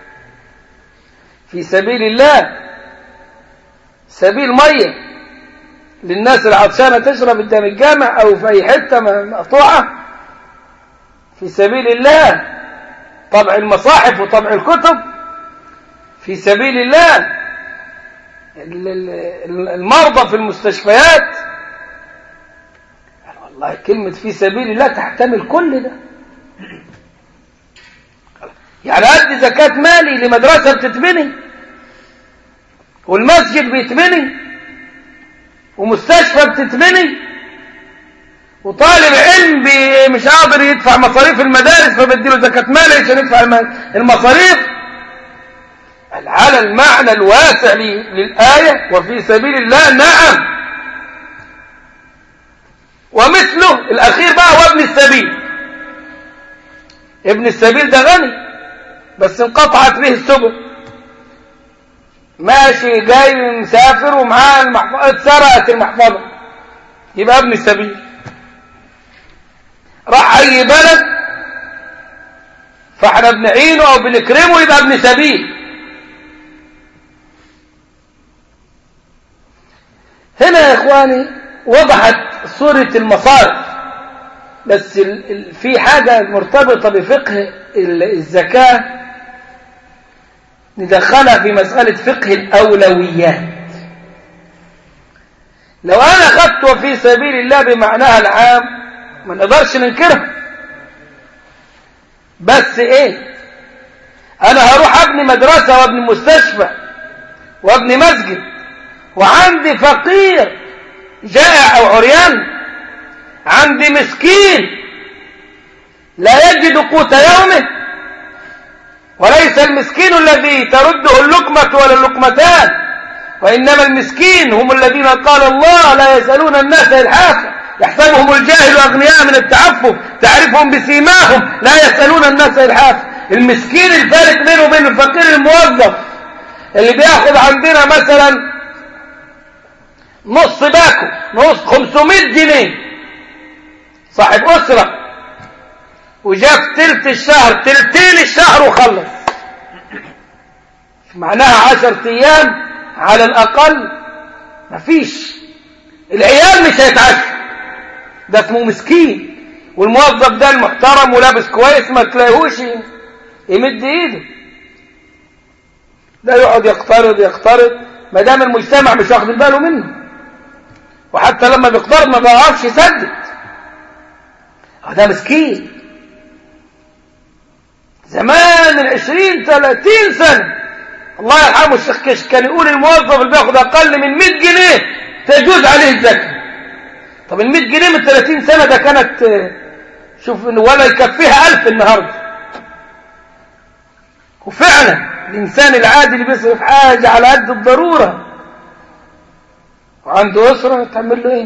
في سبيل الله سبيل مية للناس العطشانة تشرب قدام الجامع أو في أي حتة مقطوعة في سبيل الله طبع المصاحف وطبع الكتب في سبيل الله المرضى في المستشفيات والله كلمة في سبيل الله تحتمل كل ده يعني أدي زكاة مالي لمدرسة بتتبني والمسجد بيتبني ومستشفى بتتبني وطالب علم مش قادر يدفع مصاريف المدارس فبديله زكاة مالي عشان يدفع المصاريف على المعنى الواسع للآية وفي سبيل الله نعم ومثله الأخير بقى هو ابن السبيل ابن السبيل ده غني بس انقطعت به السبل ماشي جاي مسافر ومعاه المحفظة اتسرقت المحفظة يبقى ابن السبيل راح اي بلد فاحنا بنعينه او بنكرمه يبقى ابن سبيل هنا يا اخواني وضحت صورة المصارف بس في حاجة مرتبطة بفقه الزكاة ندخلها في مسألة فقه الأولويات لو أنا أخذت وفي سبيل الله بمعناها العام ما نقدرش ننكرها بس إيه أنا هروح أبني مدرسة وأبني مستشفى وأبني مسجد وعندي فقير جائع أو عريان عندي مسكين لا يجد قوت يومه وليس المسكين الذي ترده اللقمة ولا اللقمتان وإنما المسكين هم الذين قال الله لا يسألون الناس إلحافا يحسبهم الجاهل أغنياء من التعفف تعرفهم بسيماهم لا يسألون الناس إلحافا المسكين الفارق بينه وبين الفقير الموظف اللي بياخد عندنا مثلا نص باكو نص 500 جنيه صاحب أسرة وجاب تلت الشهر تلتين الشهر وخلص معناها عشر أيام على الأقل مفيش العيال مش هيتعشوا ده اسمه مسكين والموظف ده المحترم ولابس كويس ما تلاقيهوش يمد ايده ده يقعد يقترض يقترض ما دام المجتمع مش واخد باله منه وحتى لما بيقترض ما بيعرفش يسدد ده مسكين زمان من عشرين ثلاثين سنة الله يرحمه الشيخ كش كان يقول الموظف اللي بياخد أقل من 100 جنيه تجوز عليه الزكاة طب ال 100 جنيه من 30 سنة ده كانت شوف ولا يكفيها ألف النهاردة وفعلا الإنسان العادي اللي بيصرف حاجة على قد الضرورة وعنده أسرة تعمل له إيه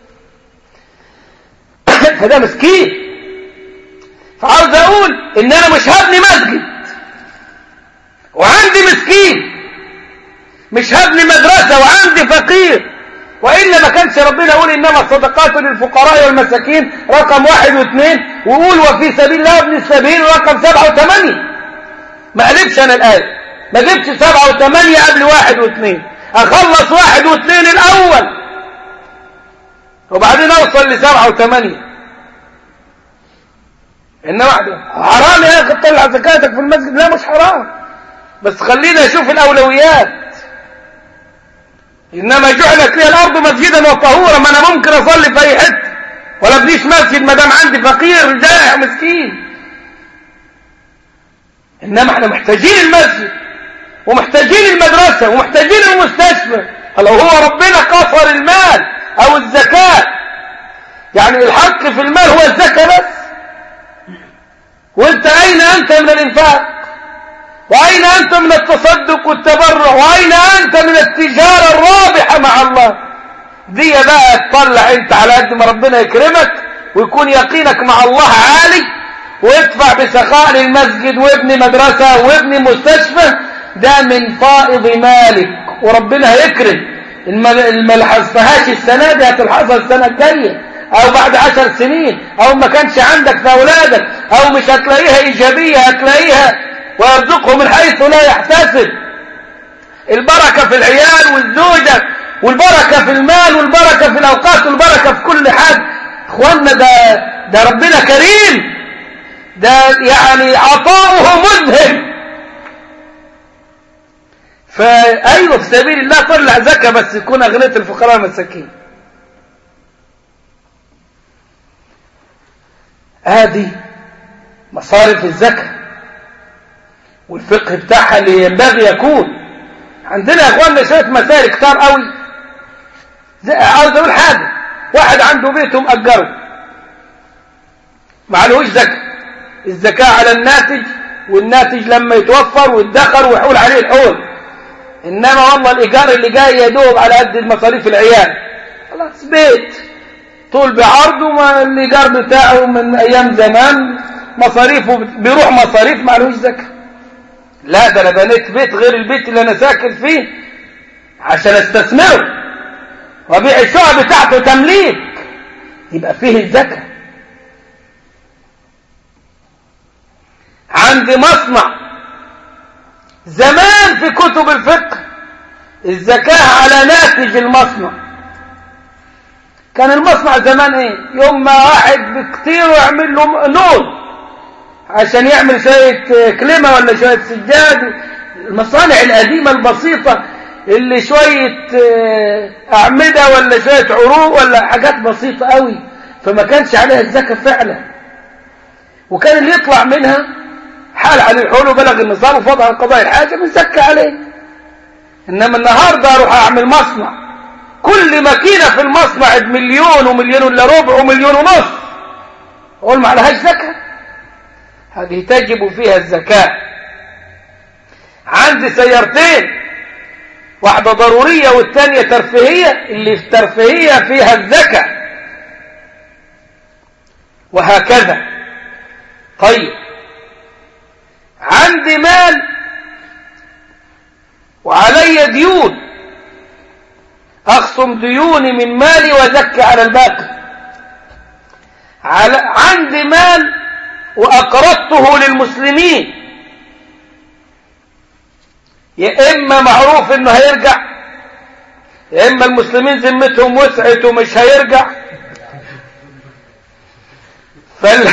فده مسكين فعاوز أقول إن أنا مش هبني مسجد وعندي مسكين مش هبني مدرسة وعندي فقير وإلا ما كانش ربنا يقول إنما الصدقات للفقراء والمساكين رقم واحد واثنين ويقول وفي سبيل الله ابن السبيل رقم سبعة وثمانية ما قلبش أنا الآية ما جبتش سبعة وثمانية قبل واحد واثنين أخلص واحد واثنين الأول وبعدين أوصل لسبعة وثمانية إن واحدة حرام يا أخي تطلع زكاتك في المسجد لا مش حرام بس خلينا نشوف الأولويات إنما جعلت لي الأرض مسجدا وطهورا ما أنا ممكن أصلي في أي حتة ولا ابنيش مسجد ما دام عندي فقير جائع مسكين إنما احنا محتاجين المسجد ومحتاجين المدرسة ومحتاجين المستشفى لو هو ربنا قصر المال أو الزكاة يعني الحق في المال هو الزكاة بس وانت أين أنت من الإنفاق وأين أنت من التصدق والتبرع وأين أنت من التجارة الرابحة مع الله دي بقى تطلع أنت على قد ما ربنا يكرمك ويكون يقينك مع الله عالي وادفع بسخاء للمسجد وابني مدرسة وابني مستشفى ده من فائض مالك وربنا هيكرم ما لحظتهاش السنة دي هتلحظها السنة الجاية او بعد عشر سنين او ما كانش عندك في اولادك او مش هتلاقيها ايجابية هتلاقيها ويرزقه من حيث لا يحتسب البركة في العيال والزوجة والبركة في المال والبركة في الأوقات والبركة في كل حاجة اخوانا ده, ده ربنا كريم ده يعني عطاؤه مذهل فأيوة في سبيل الله طلع زكاة بس يكون أغنية الفقراء والمساكين هذه مصارف الزكاه والفقه بتاعها اللي ينبغي يكون عندنا يا اخواننا شويه مسائل كتار قوي عاوز اقول حاجه واحد عنده بيته مأجره معلهوش زكاه الزكاه على الناتج والناتج لما يتوفر ويدخر ويحول عليه الحول انما والله الايجار اللي جاي يا دوب على قد مصاريف العيال خلاص بيت طول بعرض وما الايجار بتاعه من ايام زمان مصاريفه بيروح مصاريف معلهوش زكاه لا ده انا بنيت بيت غير البيت اللي انا ساكن فيه عشان استثمره وابيع الشقه بتاعته تمليك يبقى فيه الزكاه عندي مصنع زمان في كتب الفقه الزكاه على ناتج المصنع كان المصنع زمان ايه يوم ما واحد بكتير ويعمل له نور عشان يعمل شوية كلمة ولا شوية سجاد المصانع القديمة البسيطة اللي شوية أعمدة ولا شوية عروق ولا حاجات بسيطة قوي فما كانش عليها الزكاة فعلا وكان اللي يطلع منها حال عليه الحول وبلغ النصاب وفضل عن قضاء الحاجة بنزكى عليه إنما النهاردة أروح أعمل مصنع كل ماكينة في المصنع بمليون ومليون الا ربع ومليون ونص اقول ما عليهاش زكاة هذه تجب فيها الزكاة عندي سيارتين واحدة ضرورية والثانية ترفيهية اللي في ترفيهية فيها الزكاة وهكذا طيب عندي مال وعلي ديون أخصم ديوني من مالي وزكي على الباقي على عندي مال وأقرضته للمسلمين يا إما معروف إنه هيرجع يا إما المسلمين ذمتهم وسعت ومش هيرجع فال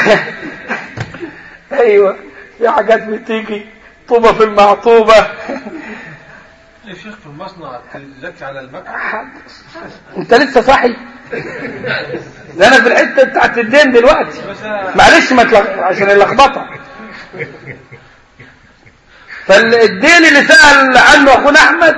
أيوة في حاجات بتيجي طوبة في المعطوبة يا شيخ في المصنع تزكي على المكن انت لسه صاحي ده انا في الحته بتاعت الدين دلوقتي معلش ما تلغ... عشان اللخبطه فالدين اللي سأل عنه اخونا احمد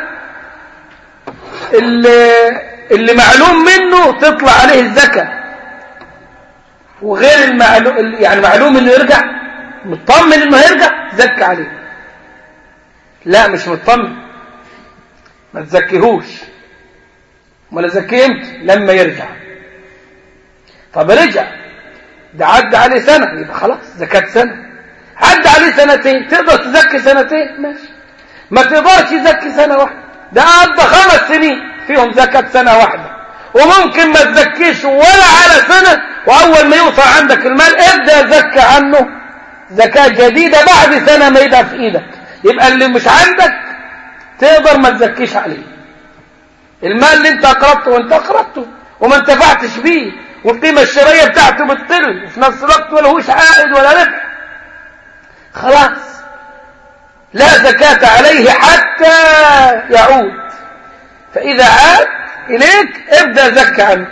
اللي, اللي معلوم منه تطلع عليه الزكاه وغير المعلوم يعني معلوم انه يرجع مطمن انه هيرجع زكى عليه لا مش مطمن ما تزكيهوش ولا زكيه امتى لما يرجع طب رجع ده عدى عليه سنة يبقى خلاص زكاة سنة عدى عليه سنتين تقدر تزكي سنتين ماشي ما تقدرش تزكي سنة واحدة ده قضى خمس سنين فيهم زكاة سنة واحدة وممكن ما تزكيش ولا على سنة وأول ما يوصل عندك المال ابدأ زكى عنه زكاة جديدة بعد سنة ما يبقى في إيدك يبقى اللي مش عندك تقدر ما تزكيش عليه المال اللي انت أقرضته وانت أقرضته وما انتفعتش بيه والقيمة الشرائية بتاعته بتقل وفي نفس الوقت ما لهوش عائد ولا ربح خلاص لا زكاة عليه حتى يعود فإذا عاد إليك ابدأ زكى عنه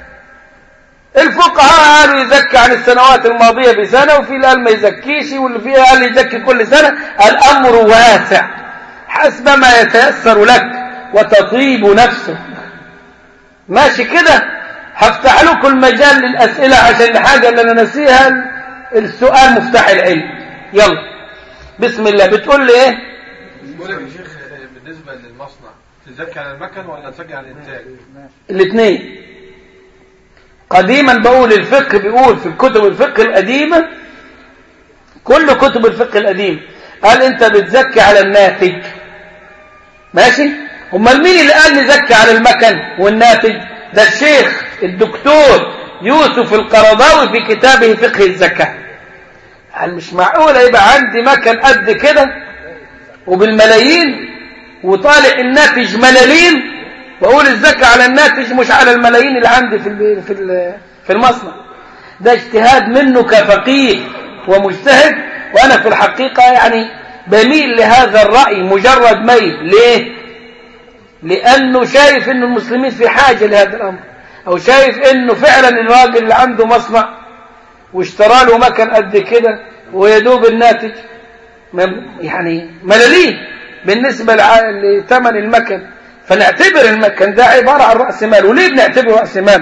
الفقهاء قالوا يزكي عن السنوات الماضية بسنة وفي اللي قال ما يزكيش واللي فيه قال يزكي كل سنة الأمر واسع حسب ما يتيسر لك وتطيب نفسك ماشي كده هفتح لكم المجال للأسئلة عشان الحاجة اللي أنا نسيها السؤال مفتاح العلم يلا بسم الله بتقول لي ايه بقول لك يا شيخ بالنسبة للمصنع تزكي على المكن ولا تزكي على الإنتاج؟ الاثنين قديما بقول الفقه بيقول في الكتب الفقه القديمة كل كتب الفقه القديم قال انت بتزكي على الناتج ماشي امال مين اللي قال نزكي على المكن والناتج ده الشيخ الدكتور يوسف القرضاوي في كتابه فقه الزكاة قال مش معقول يبقى عندي مكن قد كده وبالملايين وطالع الناتج ملالين بقول الزكاة على الناتج مش على الملايين اللي عندي في ال في ال في المصنع ده اجتهاد منه كفقيه ومجتهد وانا في الحقيقة يعني بميل لهذا الرأي مجرد ميل ليه لانه شايف ان المسلمين في حاجة لهذا الامر او شايف انه فعلا الراجل اللي عنده مصنع واشترى له مكن قد كده ويدوب الناتج يعني ملالين بالنسبة لثمن المكن فنعتبر المكن ده عبارة عن رأس مال وليه بنعتبره رأس مال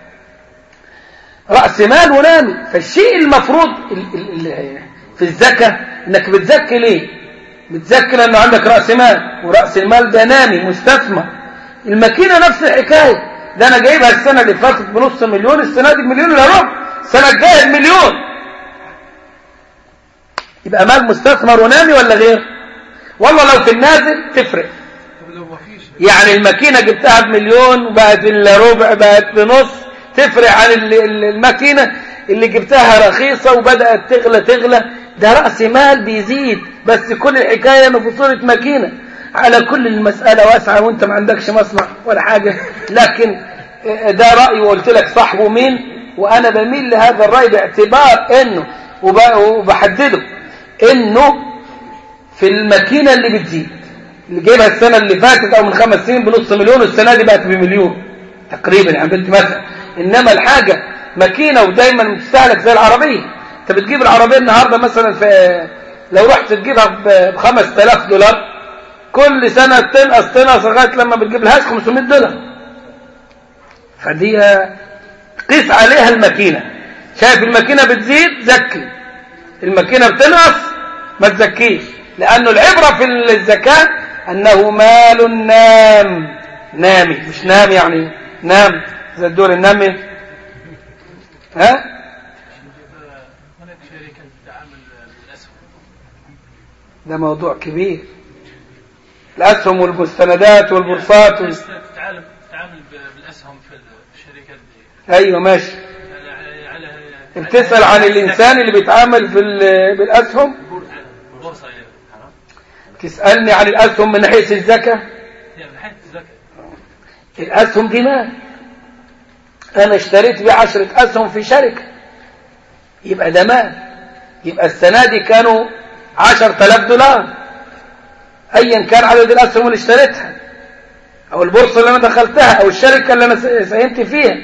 رأس مال ونامي فالشيء المفروض في الزكاة انك بتزكي ليه بتزكي لانه عندك رأس مال ورأس المال ده نامي مستثمر الماكينة نفس الحكاية ده انا جايبها السنة اللي فاتت بنص مليون السنة دي بمليون الا ربع السنة الجاية بمليون يبقى مال مستثمر ونامي ولا غير والله لو في النازل تفرق طب لو ما فيش يعني الماكينة جبتها بمليون وبقت الا ربع بقت بنص تفرق عن الماكينة اللي جبتها رخيصة وبدأت تغلى تغلى ده رأس مال بيزيد بس كل الحكاية انه في صورة ماكينة على كل المسألة واسعة وانت ما عندكش مصنع ولا حاجة لكن ده رأي وقلت لك صاحبه مين وانا بميل لهذا الرأي باعتبار انه وبحدده انه في الماكينة اللي بتزيد اللي جايبها السنة اللي فاتت او من خمس سنين بنص مليون والسنة دي بقت بمليون تقريبا يعني بنت مثلا انما الحاجة ماكينة ودايما بتستهلك زي العربية انت بتجيب العربية النهاردة مثلا في لو رحت تجيبها ب 5000 دولار كل سنة تنقص تنقص لغاية لما بتجيب لهاش 500 دولار فدي قيس عليها الماكينة شايف الماكينة بتزيد زكي الماكينة بتنقص ما تزكيش لأنه العبرة في الزكاة أنه مال نام نامي مش نام يعني نام زي الدور النامي ها هناك شركة تتعامل بالأسهم ده موضوع كبير الأسهم والمستندات والبورصات وال... تتعامل تتعامل بالأسهم في الشركات دي أيوة ماشي على على بتسأل عن الإنسان اللي بيتعامل في ال- بالأسهم البورصة يعني تسألني عن الأسهم من حيث الزكاة هي من حيث الزكاة الأسهم دي مال أنا اشتريت بيه عشرة أسهم في شركة يبقى ده مال يبقى السنة دي كانوا عشر تلاف دولار أيا كان عدد الأسهم اللي اشتريتها أو البورصة اللي أنا دخلتها أو الشركة اللي أنا س- ساهمت فيها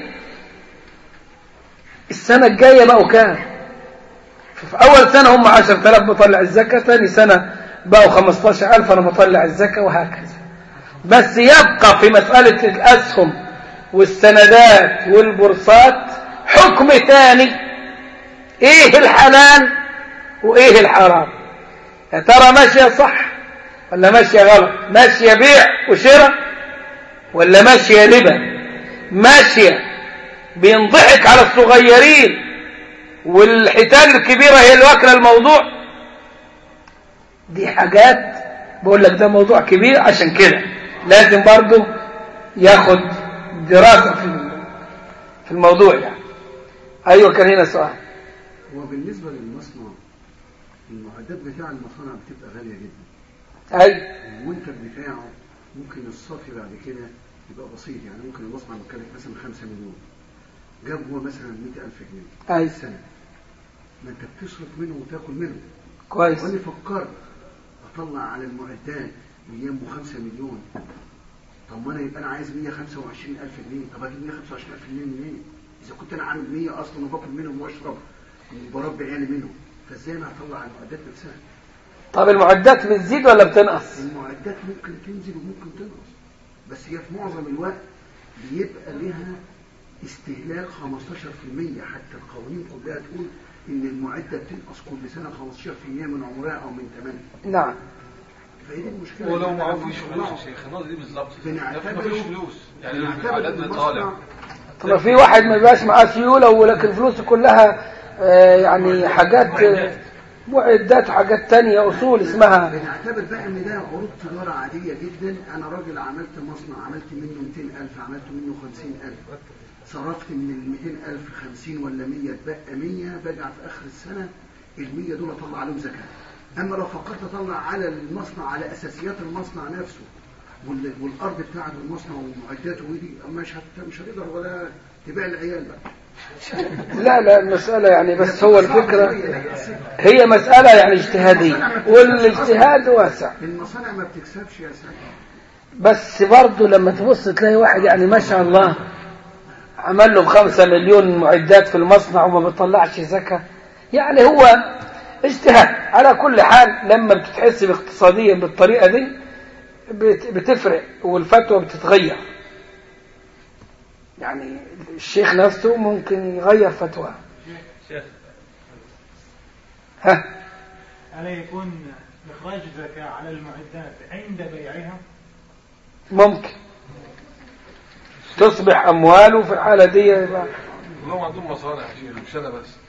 السنة الجاية بقوا كام في أول سنة هم عشر تلاف بطلع الزكاة ثاني سنة بقوا خمستاشر ألف أنا بطلع الزكاة وهكذا بس يبقى في مسألة الأسهم والسندات والبورصات حكم ثاني ايه الحلال وايه الحرام يا ترى ماشية صح ولا ماشية غلط ماشية بيع وشراء ولا ماشية ربا ماشية بينضحك على الصغيرين والحيتان الكبيرة هي اللي واكلة الموضوع دي حاجات بقول لك ده موضوع كبير عشان كده لازم برضه ياخد دراسة في في الموضوع يعني أيوة كان هنا سؤال وبالنسبة للمصنع المعدات بتاع المصانع بتبقى غالية جدا أي المنتج بتاعه ممكن الصافي بعد كده يبقى بسيط يعني ممكن المصنع مكلف مثلا 5 مليون جاب هو مثلا 100000 جنيه أي السنة ما انت بتصرف منه وتاكل منه كويس وانا فكرت اطلع على المعدات ايام ب 5 مليون طب ما انا يبقى انا عايز 125000 جنيه طب اجيب 125000 جنيه منين؟ اذا كنت انا عامل 100 اصلا وباكل منهم واشرب وبربي عيالي منهم فازاي انا هطلع على المعدات نفسها؟ طب المعدات بتزيد ولا بتنقص المعدات ممكن تنزل وممكن تنقص بس هي في معظم الوقت بيبقى لها استهلاك 15% حتى القوانين كلها تقول ان المعده بتنقص كل سنه 15% من عمرها او من ثمنها نعم فهي دي المشكله ولو اللي ما إحنا فيش فلوس بنطلعها. يا شيخ النقطة دي بالظبط بنعتبر ما فيش فلوس يعني بنعتبر عددنا المصنع طالع طب في واحد ما بيبقاش معاه سيولة ولكن فلوسه كلها آه، يعني حاجات آه، معدات وحاجات تانية أصول اسمها بنعتبر بقى ان ده عروض تجاره عاديه جدا انا راجل عملت مصنع عملت منه 200000 عملت منه 50000 صرفت من ال 200000 50 ولا 100 اتبقى 100 برجع في اخر السنه ال 100 دول اطلع عليهم زكاه اما لو فكرت اطلع على المصنع على اساسيات المصنع نفسه وال- والارض بتاعت المصنع ومعداته ودي مش هت- مش هتقدر ولا تبيع العيال بقى لا لا المسألة يعني بس هو الفكرة هي مسألة يعني اجتهادية والاجتهاد واسع المصانع ما بتكسبش يا سيدي بس برضه لما تبص تلاقي واحد يعني ما شاء الله عمل له بخمسة مليون معدات في المصنع وما بيطلعش زكاة يعني هو اجتهاد على كل حال لما بتتحسب اقتصاديا بالطريقة دي بت- بتفرق والفتوى بتتغير يعني الشيخ نفسه ممكن يغير فتواه شيخ ها ألا يكون إخراج الزكاة على المعدات عند بيعها ممكن تصبح أمواله في الحالة دي يبقى كلهم عندهم مصانع يا شيخ مش انا بس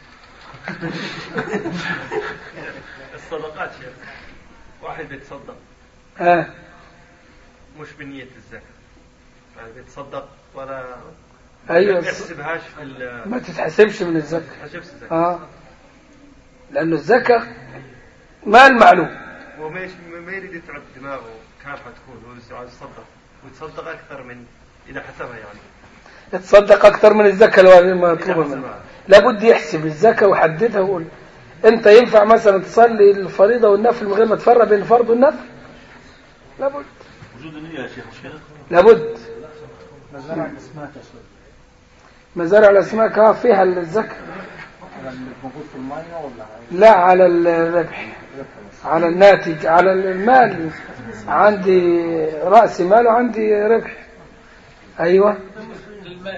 الصدقات شيخ واحد بيتصدق ها مش بنية الزكاة يعني بيتصدق ولا أيوة ما يحسبهاش في ال- ما تتحسبش من الزكاة ما يحسبش الزكاة اه لأنه الزكاة مال معلوم هو ما يش- ما يريد يتعب دماغه كيف حتكون هو عايز يتصدق ويتصدق أكثر من إذا حسبها يعني يتصدق أكثر من الزكاة لو هذه إذا مطلوبة منه حسبها لابد يحسب الزكاة ويحددها ويقول أنت ينفع مثلا تصلي الفريضة والنفل من غير ما تفرق بين الفرض والنفل لابد وجود النية يا شيخ مش كده؟ لابد مزارع الأسماك يا شيخ مزارع الأسماك اه فيها الزكاة على اللي موجود في المية ولا على لا على الربح على الناتج على المال عندي رأس مال وعندي ربح أيوة الم-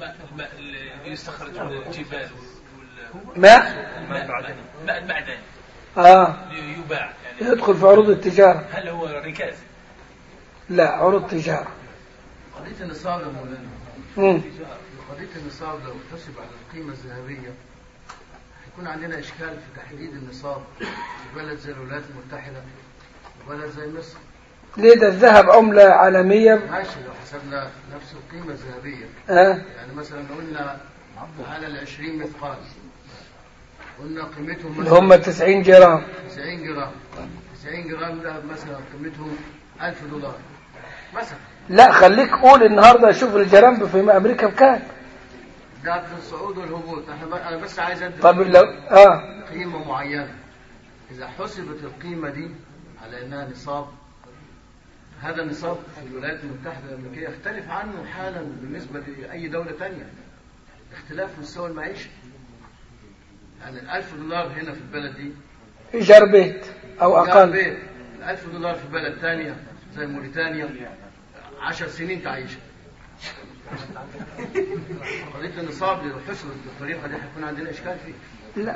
الماء الماء اللي يستخرج من الجبال وال- ماء الماء الماء المعدني اه اللي يباع يعني يدخل في عروض التجارة هل هو ركاز؟ لا عروض تجارة قضية النصاب يا مولانا مم. قضية النصاب لو حسب على القيمة الذهبية هيكون عندنا إشكال في تحديد النصاب في بلد زي الولايات المتحدة وبلد زي مصر ليه ده الذهب عملة عالمية ماشي لو حسبنا نفس القيمة الذهبية آه. يعني مثلا لو قلنا على ال 20 مثقال قلنا قيمتهم اللي هم 90 جرام 90 جرام 90 جرام ذهب مثلا قيمتهم 1000 دولار مثلا لا خليك قول النهارده شوف الجرام في امريكا بكام ده في الصعود والهبوط احنا ب- انا بس عايز ادي طب لو اه قيمة معينة إذا حسبت القيمة دي على إنها نصاب هذا النصاب في الولايات المتحدة الأمريكية يختلف عنه حالا بالنسبة لأي دولة تانية اختلاف مستوى المعيشة يعني الألف دولار هنا في البلد دي ايجار بيت او جاب اقل بيت الألف دولار في بلد تانية زي موريتانيا عشر سنين تعيشها قضية النصاب لو حسبت بالطريقة دي هيكون عندنا إشكال فيه لا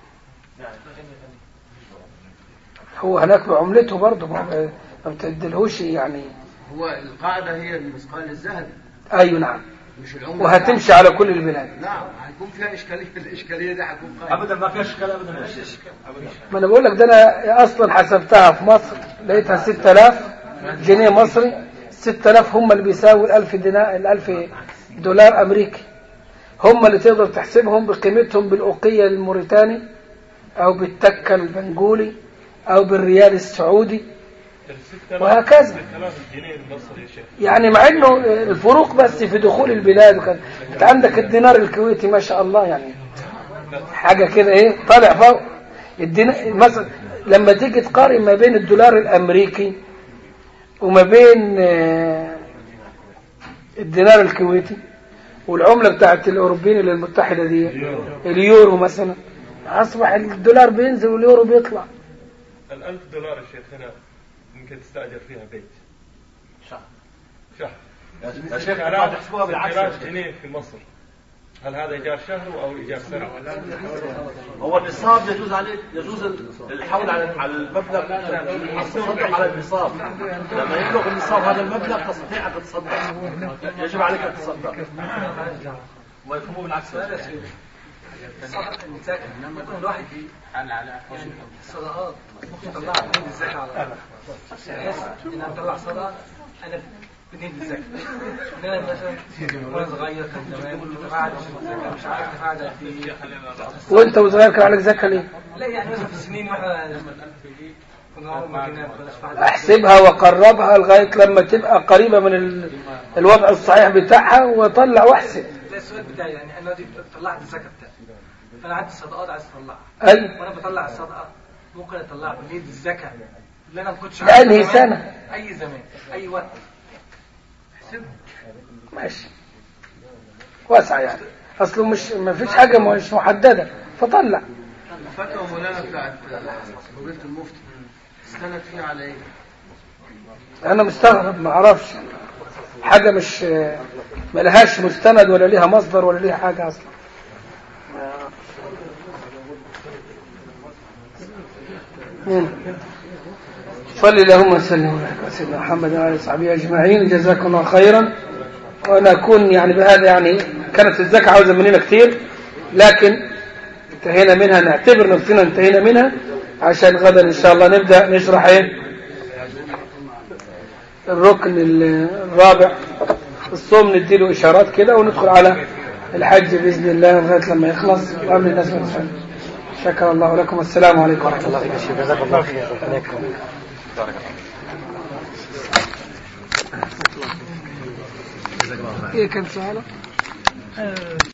هو هناك بعملته برضه ما ما بتدلهوش يعني هو القاعدة هي المثقال الذهبي ايوه نعم مش العملة وهتمشي على كل البلاد نعم هيكون فيها إشكالية الإشكالية دي هتكون قائمة ابدا ما فيها اشكال ابدا يا شيخ ما انا بقول لك ده انا اصلا حسبتها في مصر لقيتها 6000 جنيه مصري 6000 هم اللي بيساوي ال1000 دينار ال1000 دولار امريكي هم اللي تقدر تحسبهم بقيمتهم بالاوقيه الموريتاني او بالتكه البنجولي او بالريال السعودي وهكذا 6000 جنيه المصري يا شيخ يعني مع انه الفروق بس في دخول البلاد وكان انت عندك الدينار الكويتي ما شاء الله يعني حاجه كده ايه طالع فوق الدينار مثلا لما تيجي تقارن ما بين الدولار الامريكي وما بين آه، الدينار الكويتي والعمله بتاعت الاوروبيين اللي المتحده دي اليورو مثلا اصبح الدولار بينزل واليورو بيطلع ال 1000 دولار يا شيخ هنا ممكن تستاجر فيها بيت شهر شهر يا شيخ على انا تحسبوها بالعكس يا 6000 شيخ. جنيه في مصر هل هذا ايجار شهر او ايجار سنه؟ هو النصاب يجوز عليه يجوز الحول على على المبلغ التصدق على النصاب لما يبلغ النصاب هذا المبلغ تستطيع ان تتصدق يجب عليك ان تتصدق ويفهموا بالعكس يا شيخ. صدق المساكن ممكن الواحد على على الصدقات ممكن تطلعها بدين الزكاة على طول بحيث ان انا اطلع صدقة انا بدين الزكاة ان انا مثلا وانا صغير كان زمان دفعت الزكاة مش عارف دفعت قد ايه وانت وصغير كان عليك زكاه ليه لا يعني مثلا في السنين واحنا كنا عمر ما كنا بلاش واحد احسبها وقربها لغايه لما تبقى قريبه من ال- الوضع الصحيح بتاعها وطلع واحسب زي السؤال بتاعي يعني انا دلوقتي طلعت الزكاة بتاعتي فانا عندي صدقات عايز اطلعها ايوه وانا بطلع الصدقه ممكن اطلعها بنيه الزكاه اللي انا ما كنتش لأنهي عارفها زمان. سنة؟ اي زمان اي وقت ماشي واسعه يعني اصله مش ما فيش حاجه مش محدده فطلع الفتوى مولانا بتاعت فضيلة المفتي استند فيها على ايه؟ انا مستغرب ما اعرفش حاجه مش ما لهاش مستند ولا ليها مصدر ولا ليها حاجه اصلا مم. صلي اللهم وسلم وبارك على سيدنا محمد وعلى اله وصحبه اجمعين جزاكم الله خيرا وانا اكون يعني بهذا يعني كانت الزكاه عاوزه مننا كتير لكن انتهينا منها نعتبر نفسنا انتهينا منها عشان غدا ان شاء الله نبدا نشرح ايه الركن الرابع الصوم نديله اشارات كده وندخل على الحج باذن الله لغايه لما يخلص وامر الناس والسلام شكر الله لكم السلام عليكم ورحمه الله وبركاته جزاك الله خير ايه كان سؤالك